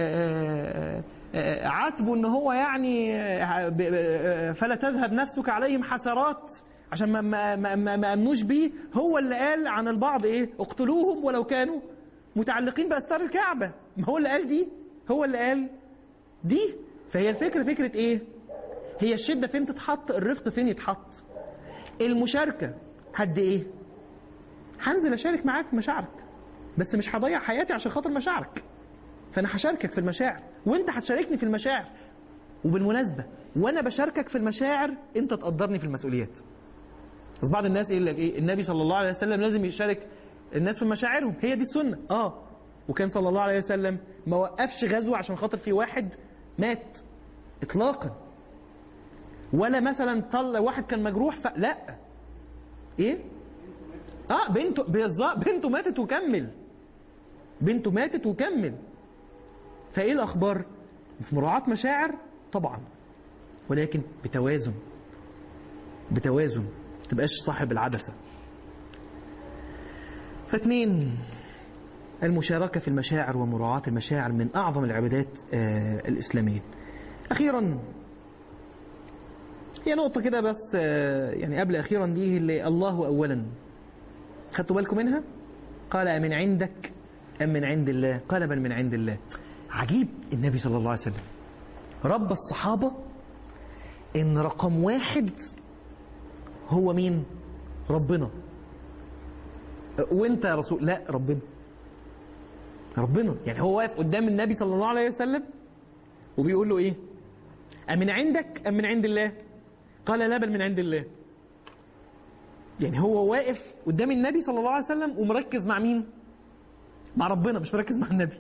عاتبه ان هو يعني فلا تذهب نفسك عليهم حسرات عشان ما ما ما, ما, ما امنوش بيه هو اللي قال عن البعض ايه اقتلوهم ولو كانوا متعلقين باستار الكعبه ما هو اللي قال دي هو اللي قال دي فهي الفكره فكره ايه هي الشده فين تتحط الرفق فين يتحط المشاركه هد ايه هنزل اشارك معاك مشاعرك بس مش هضيع حياتي عشان خاطر مشاعرك فانا هشاركك في المشاعر وانت هتشاركني في المشاعر وبالمناسبه وانا بشاركك في المشاعر انت تقدرني في المسؤوليات بس بعض الناس يقول لك ايه النبي صلى الله عليه وسلم لازم يشارك الناس في مشاعرهم هي دي السنه اه وكان صلى الله عليه وسلم ما وقفش غزوه عشان خاطر في واحد مات اطلاقا ولا مثلا طل واحد كان مجروح ف... لا ايه اه بنته بالظبط بنته ماتت وكمل بنته ماتت وكمل فايه الاخبار في مراعاه مشاعر طبعا ولكن بتوازن بتوازن ما تبقاش صاحب العدسة فاثنين المشاركة في المشاعر ومراعاة المشاعر من أعظم العبادات آه، الإسلامية أخيرا هي نقطة كده بس آه، يعني قبل أخيرا دي اللي الله أولا خدتوا بالكم منها قال أمن عندك أم من عند الله قال بل من عند الله عجيب النبي صلى الله عليه وسلم رب الصحابة إن رقم واحد هو مين ربنا وانت يا رسول لا ربنا ربنا يعني هو واقف قدام النبي صلى الله عليه وسلم وبيقول له ايه أمن عندك أم من عند الله قال لا بل من عند الله يعني هو واقف قدام النبي صلى الله عليه وسلم ومركز مع مين مع ربنا مش مركز مع النبي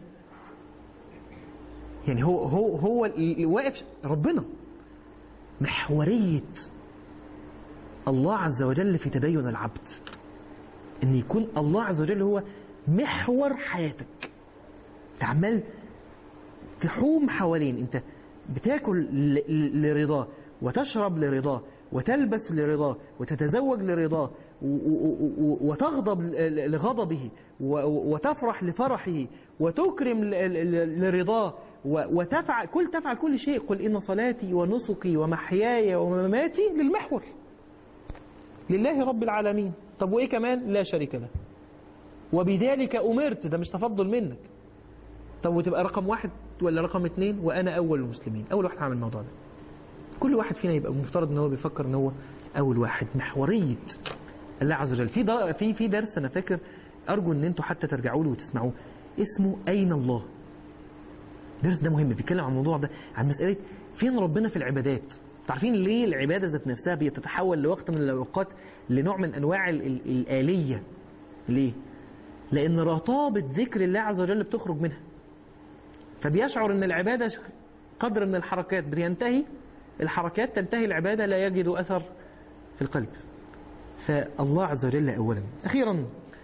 يعني هو هو هو اللي واقف ربنا محورية الله عز وجل في تدين العبد ان يكون الله عز وجل هو محور حياتك انت عمال تحوم حوالين انت بتاكل ل- ل- لرضاه وتشرب لرضاه وتلبس لرضاه وتتزوج لرضاه و- و- و- وتغضب ل- لغضبه و- و- وتفرح لفرحه وتكرم ل- ل- لرضاه و- وتفعل كل تفعل كل شيء قل ان صلاتي ونسكي ومحياي ومماتي للمحور لله رب العالمين طب وايه كمان لا شريك له وبذلك امرت ده مش تفضل منك طب وتبقى رقم واحد ولا رقم اتنين وانا اول المسلمين اول واحد هعمل الموضوع ده كل واحد فينا يبقى مفترض ان هو بيفكر ان هو اول واحد محوريه الله عز وجل في ض- في في درس انا فاكر ارجو ان انتوا حتى ترجعوا له وتسمعوه اسمه اين الله الدرس ده مهم بيتكلم عن الموضوع ده عن مساله فين ربنا في العبادات عارفين ليه العباده ذات نفسها بتتحول لوقت من الاوقات لنوع من انواع ال- ال- الاليه ليه لان رطابه ذكر الله عز وجل بتخرج منها فبيشعر ان العباده قدر من الحركات بينتهي الحركات تنتهي العباده لا يجد اثر في القلب فالله عز وجل اولا اخيرا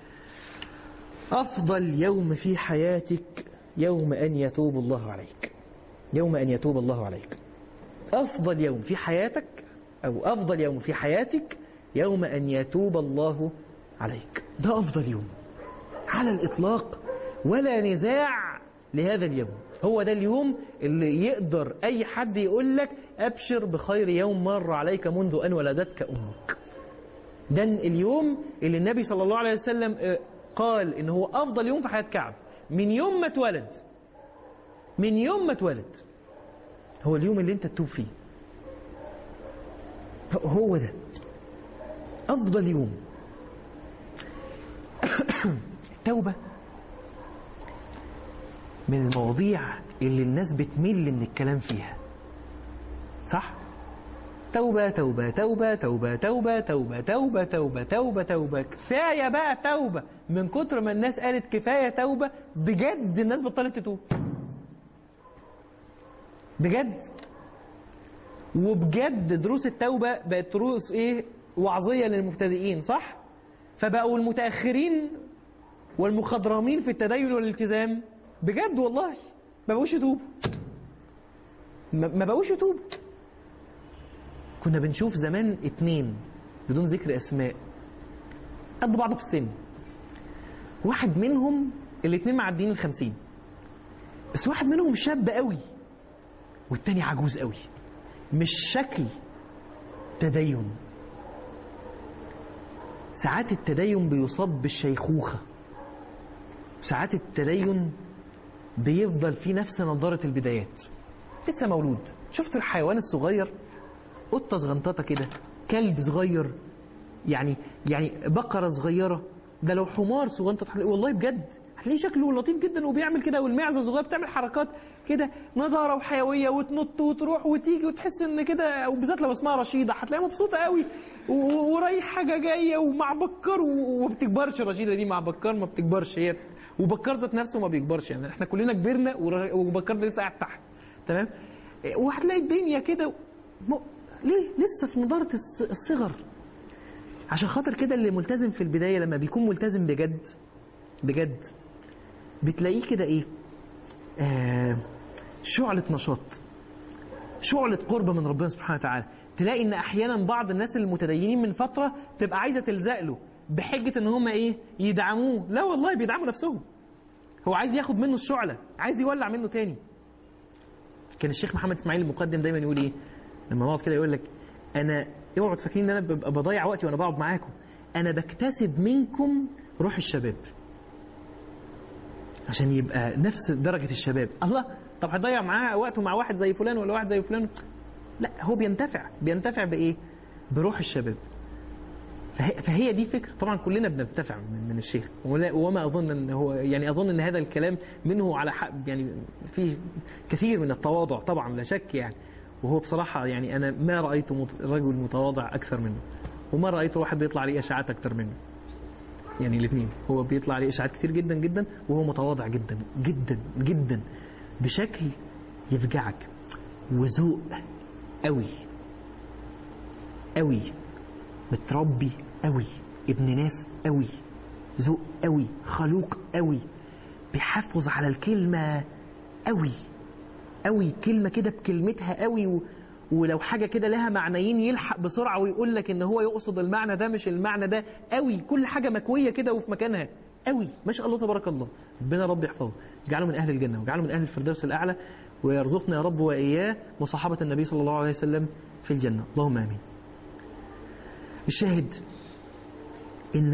افضل يوم في حياتك يوم ان يتوب الله عليك يوم ان يتوب الله عليك افضل يوم في حياتك او افضل يوم في حياتك يوم ان يتوب الله عليك ده افضل يوم على الإطلاق ولا نزاع لهذا اليوم هو ده اليوم اللي يقدر أي حد يقول لك أبشر بخير يوم مر عليك منذ أن ولدتك أمك ده اليوم اللي النبي صلى الله عليه وسلم آه، قال إن هو أفضل يوم في حياة كعب من يوم ما اتولد من يوم ما اتولد هو اليوم اللي انت تتوب فيه هو ده أفضل يوم التوبة من المواضيع اللي الناس بتمل من الكلام فيها صح؟ توبة توبة توبة توبة توبة توبة توبة توبة توبة توبة كفاية بقى توبة من كتر ما الناس قالت كفاية توبة بجد الناس بطلت تتوب بجد وبجد دروس التوبة بقت دروس ايه وعظية للمبتدئين صح؟ فبقوا المتأخرين والمخضرمين في التدين والالتزام بجد والله ما بقوش يتوبوا ما ما بقوش يتوبوا كنا بنشوف زمان اتنين بدون ذكر اسماء قد بعض في السن واحد منهم الاتنين معديين الخمسين بس واحد منهم شاب قوي والتاني عجوز قوي مش شكل تدين ساعات التدين بيصاب بالشيخوخة ساعات التدين بيفضل في نفس نظارة البدايات لسه مولود شفت الحيوان الصغير قطة صغنططة كده كلب صغير يعني يعني بقرة صغيرة ده لو حمار صغنطط هتلاقيه- والله بجد هتلاقيه شكله لطيف جدا وبيعمل كده والمعزة الصغيرة بتعمل حركات كده نضارة وحيوية وتنط وتروح وتيجي وتحس ان كده وبالذات لو اسمها رشيدة هتلاقيها مبسوطة قوي و- و- ورايح حاجة جاية ومع بكار و- وما بتكبرش رشيدة دي مع بكار ما بتكبرش هي وبكار ذات نفسه ما بيكبرش يعني احنا كلنا كبرنا ور- وبكار ده لسه قاعد تحت تمام وهتلاقي الدنيا كده م- ليه لسه في نضارة الص- الصغر عشان خاطر كده اللي ملتزم في البداية لما بيكون ملتزم بجد بجد بتلاقيه كده ايه آه شعلة نشاط شعلة قرب من ربنا سبحانه وتعالى تلاقي ان احيانا بعض الناس المتدينين من فتره تبقى عايزه تلزق له بحجه ان هم ايه يدعموه لا والله بيدعموا نفسهم هو عايز ياخد منه الشعله عايز يولع منه تاني كان الشيخ محمد اسماعيل المقدم دايما يقول ايه لما نقعد كده يقول لك انا اوعوا تفكرين ان انا ببقى بضيع وقتي وانا بقعد معاكم انا بكتسب منكم روح الشباب عشان يبقى نفس درجه الشباب الله طب هتضيع معاه وقته مع واحد زي فلان ولا واحد زي فلان لا هو بينتفع بينتفع بايه بروح الشباب فهي, فهي دي فكرة طبعا كلنا بننتفع من, من الشيخ ولا- وما أظن أن هو يعني أظن أن هذا الكلام منه على حق يعني فيه كثير من التواضع طبعا لا شك يعني وهو بصراحة يعني أنا ما رأيت مت- رجل متواضع أكثر منه وما رأيت واحد بيطلع عليه إشاعات أكثر منه يعني الاثنين هو بيطلع عليه إشاعات كثير جدا جدا وهو متواضع جدا جدا جدا بشكل يفجعك وذوق قوي قوي متربي قوي ابن ناس قوي ذوق قوي خلوق قوي بيحافظ على الكلمة قوي قوي كلمة كده بكلمتها قوي و... ولو حاجة كده لها معنيين يلحق بسرعة ويقول لك ان هو يقصد المعنى ده مش المعنى ده قوي كل حاجة مكوية كده وفي مكانها قوي ما شاء الله تبارك الله ربنا رب يحفظه اجعله من اهل الجنة واجعله من اهل الفردوس الاعلى ويرزقنا يا رب واياه مصاحبة النبي صلى الله عليه وسلم في الجنة اللهم امين الشاهد ان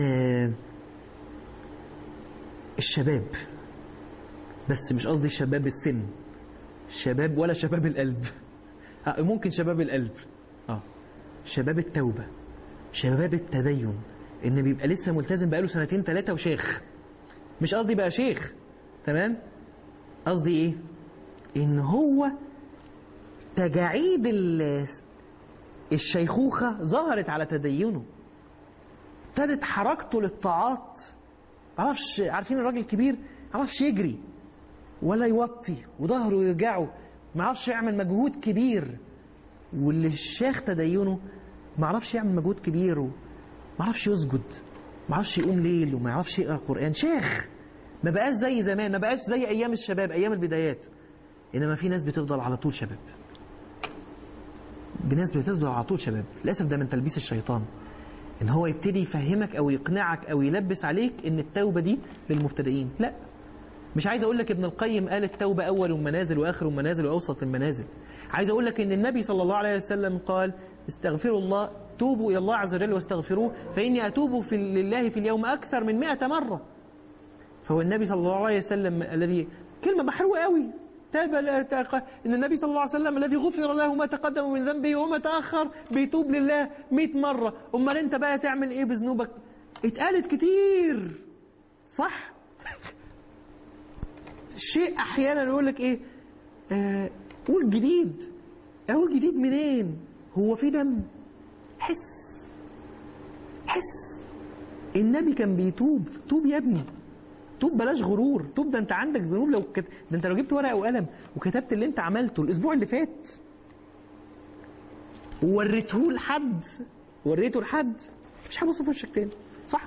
الشباب بس مش قصدي شباب السن الشباب ولا شباب القلب آه، ممكن شباب القلب اه شباب التوبة شباب التدين ان بيبقى لسه ملتزم بقاله سنتين ثلاثة وشيخ مش قصدي بقى شيخ تمام قصدي ايه ان هو تجاعيد ال- الشيخوخة ظهرت على تدينه ابتدت حركته للطاعات معرفش عارفين الراجل الكبير معرفش يجري ولا يوطي وظهره يوجعه معرفش يعمل مجهود كبير واللي الشيخ تدينه معرفش يعمل مجهود كبير ومعرفش يسجد معرفش يقوم ليل وما يعرفش يقرا قران شيخ ما بقاش زي زمان ما بقاش زي ايام الشباب ايام البدايات انما في ناس بتفضل على طول شباب بناس بتفضل على طول شباب للاسف ده من تلبيس الشيطان ان هو يبتدي يفهمك او يقنعك او يلبس عليك ان التوبه دي للمبتدئين لا مش عايز اقول لك ابن القيم قال التوبه اول المنازل واخر المنازل واوسط المنازل عايز اقول لك ان النبي صلى الله عليه وسلم قال استغفروا الله توبوا الى الله عز وجل واستغفروه فاني اتوب في لله في اليوم اكثر من 100 مره فهو النبي صلى الله عليه وسلم الذي كلمه محروقه قوي تاب لا تق- ان النبي صلى الله عليه وسلم الذي غفر له ما تقدم من ذنبه وما تاخر بيتوب لله 100 مره امال انت بقى تعمل ايه بذنوبك اتقالت كتير صح شيء احيانا يقول لك ايه آه قول جديد اقول جديد منين هو في دم حس حس النبي كان بيتوب توب يا ابني توب بلاش غرور توب ده انت عندك ذنوب لو كت... ده انت لو جبت ورقه وقلم وكتبت اللي انت عملته الاسبوع اللي فات ووريته لحد وريته لحد مش هبص في وشك تاني صح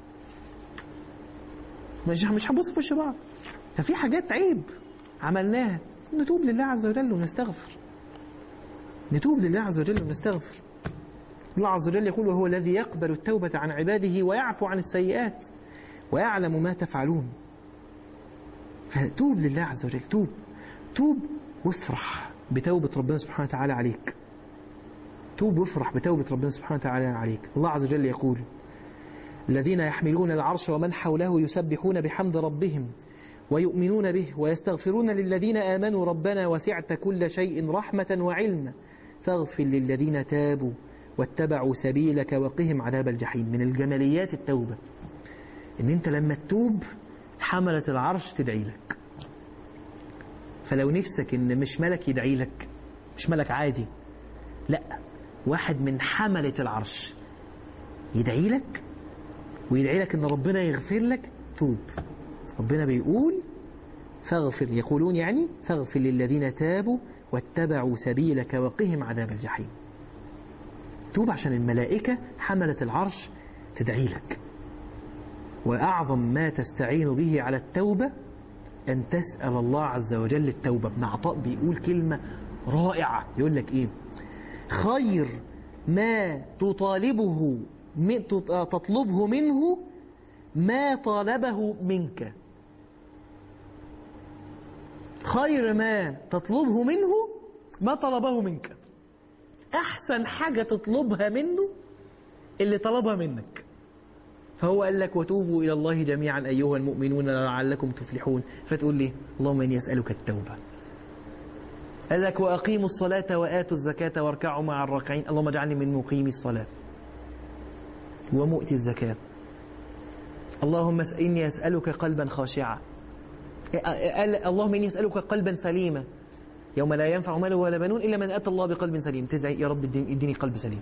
مش مش هنبص في وش بعض ففي حاجات عيب عملناها نتوب لله عز وجل ونستغفر نتوب لله عز وجل ونستغفر الله عز وجل يقول وهو الذي يقبل التوبة عن عباده ويعفو عن السيئات ويعلم ما تفعلون فتوب لله عز وجل توب توب وافرح بتوبة ربنا سبحانه وتعالى عليك توب وافرح بتوبة ربنا سبحانه وتعالى عليك الله عز وجل يقول الذين يحملون العرش ومن حوله يسبحون بحمد ربهم ويؤمنون به ويستغفرون للذين آمنوا ربنا وسعت كل شيء رحمة وعلما فاغفر للذين تابوا واتبعوا سبيلك وقهم عذاب الجحيم من الجماليات التوبة ان انت لما تتوب حملة العرش تدعي لك فلو نفسك ان مش ملك يدعي لك مش ملك عادي لا واحد من حملة العرش يدعي لك ويدعي لك ان ربنا يغفر لك توب ربنا بيقول فاغفر يقولون يعني فاغفر للذين تابوا واتبعوا سبيلك وقهم عذاب الجحيم توب عشان الملائكة حملة العرش تدعي لك وأعظم ما تستعين به على التوبة أن تسأل الله عز وجل التوبة ابن عطاء بيقول كلمة رائعة يقول لك إيه خير ما تطالبه م- تط- تطلبه منه ما طالبه منك خير ما تطلبه منه ما طلبه منك أحسن حاجة تطلبها منه اللي طلبها منك فهو قال لك وتوبوا إلى الله جميعا أيها المؤمنون لعلكم تفلحون فتقول لي اللهم إني أسألك التوبة قال لك وأقيموا الصلاة وآتوا الزكاة واركعوا مع الراكعين اللهم اجعلني من مقيمي الصلاة ومؤتي الزكاة اللهم اس- إني أسألك قلبا خاشعا قال اللهم إني أسألك قلبا سليما يوم لا ينفع مال ولا بنون إلا من أتى الله بقلب سليم تزعي يا رب اديني اديني قلب سليم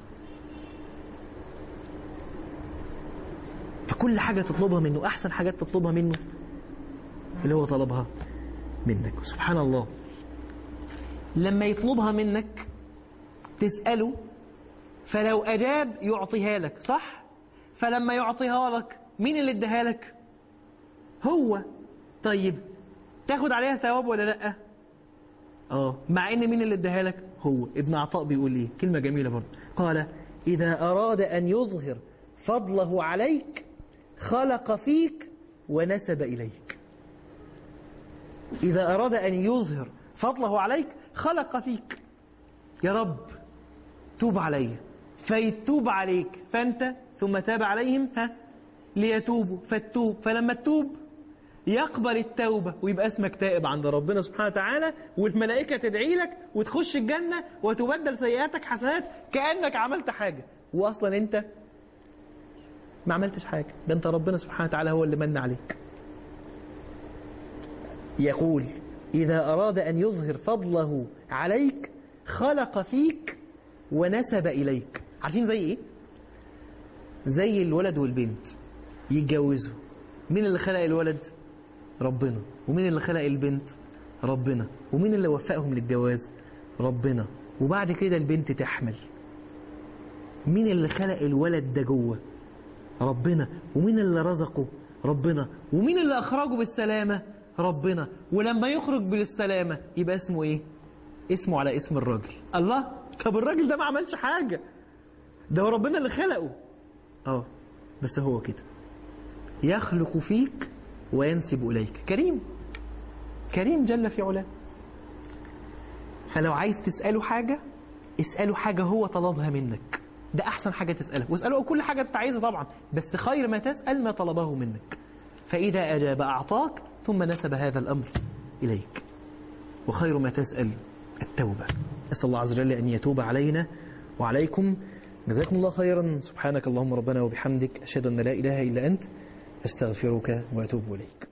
فكل حاجة تطلبها منه أحسن حاجات تطلبها منه اللي هو طلبها منك سبحان الله لما يطلبها منك تسأله فلو أجاب يعطيها لك صح؟ فلما يعطيها لك مين اللي اداها لك؟ هو طيب تاخد عليها ثواب ولا لأ؟ اه مع ان مين اللي اداها لك؟ هو ابن عطاء بيقول ايه؟ كلمة جميلة برضه قال إذا أراد أن يظهر فضله عليك خلق فيك ونسب إليك إذا أراد أن يظهر فضله عليك خلق فيك يا رب توب علي فيتوب عليك فأنت ثم تاب عليهم ها ليتوبوا فتوب فلما تتوب يقبل التوبة ويبقى اسمك تائب عند ربنا سبحانه وتعالى والملائكة تدعي لك وتخش الجنة وتبدل سيئاتك حسنات كأنك عملت حاجة وأصلا أنت ما عملتش حاجة ده أنت ربنا سبحانه وتعالى هو اللي من عليك يقول إذا أراد أن يظهر فضله عليك خلق فيك ونسب إليك عارفين زي إيه؟ زي الولد والبنت يتجوزوا مين اللي خلق الولد؟ ربنا ومين اللي خلق البنت؟ ربنا ومين اللي وفقهم للجواز؟ ربنا وبعد كده البنت تحمل مين اللي خلق الولد ده جوه؟ ربنا ومين اللي رزقه ربنا ومين اللي أخرجه بالسلامة ربنا ولما يخرج بالسلامة يبقى اسمه إيه اسمه على اسم الراجل الله طب الراجل ده ما عملش حاجة ده هو ربنا اللي خلقه اه بس هو كده يخلق فيك وينسب إليك كريم كريم جل في علاه فلو عايز تسأله حاجة اسأله حاجة هو طلبها منك ده أحسن حاجة تسأله واسأله كل حاجة أنت عايزها طبعا بس خير ما تسأل ما طلبه منك فإذا أجاب أعطاك ثم نسب هذا الأمر إليك وخير ما تسأل التوبة أسأل الله عز وجل أن يتوب علينا وعليكم جزاكم الله خيرا سبحانك اللهم ربنا وبحمدك أشهد أن لا إله إلا أنت أستغفرك وأتوب إليك